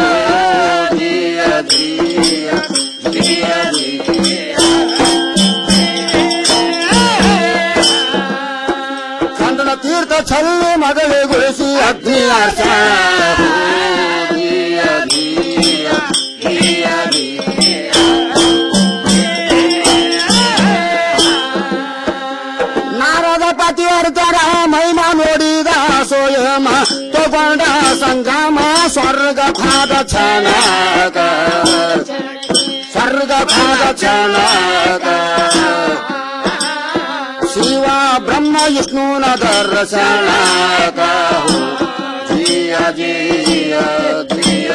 ತೀರ್ಥ ಚಲ್ಲಿ ಮಗಳಿಗೊಳಿಸಿ ಅಗ್ನಿ ನಾರದ ಪತಿ ಅರ್ತರ ಮಹಿಮಾ ನೋಡಿದ ಸೋಯಮ ತಗೊಂಡ ಸಂಗಮ ಸ್ವರ್ಗ ಭಾಗ ಛನಕ ಸ್ವರ್ಗ ಭಾಗ ಛನಕ ಶಿವ ಬ್ರಹ್ಮ ವಿಷ್ಣುನ ದರ್ಶನಕ ಜಿಯ ಜಿಯ ಜಿಯ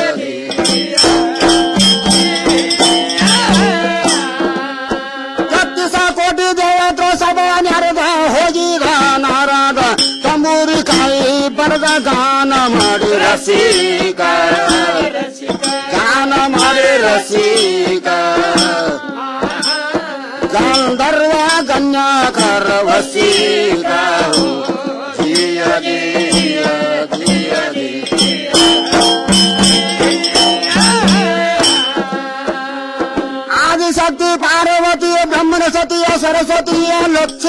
ಕತ್ತಿಸ ಕೋಟಿ ದೇವತ್ರ ಸಭಾ ನೆರೆದ ಹೋಗಿದ ನಾರದ ತಂಬೂರಿ ಕಾಯಿ ಬರದ ಗಾನ ಮಾಡಿ ರಸಿಕ ಗಾನ ಮಾಡಿ ರಸಿಕ ಗಂಧರ್ವ ಗಣ್ಯಕರ ವಸೀಕ ಜಿಯ ಜಿಯ ಜಿಯ ಆದಿಶಕ್ತಿ ಪಾರ್ವತಿಯ ಬ್ರಹ್ಮನ ಸತಿಯ ಸರಸ್ವತಿಯ ಲಕ್ಷ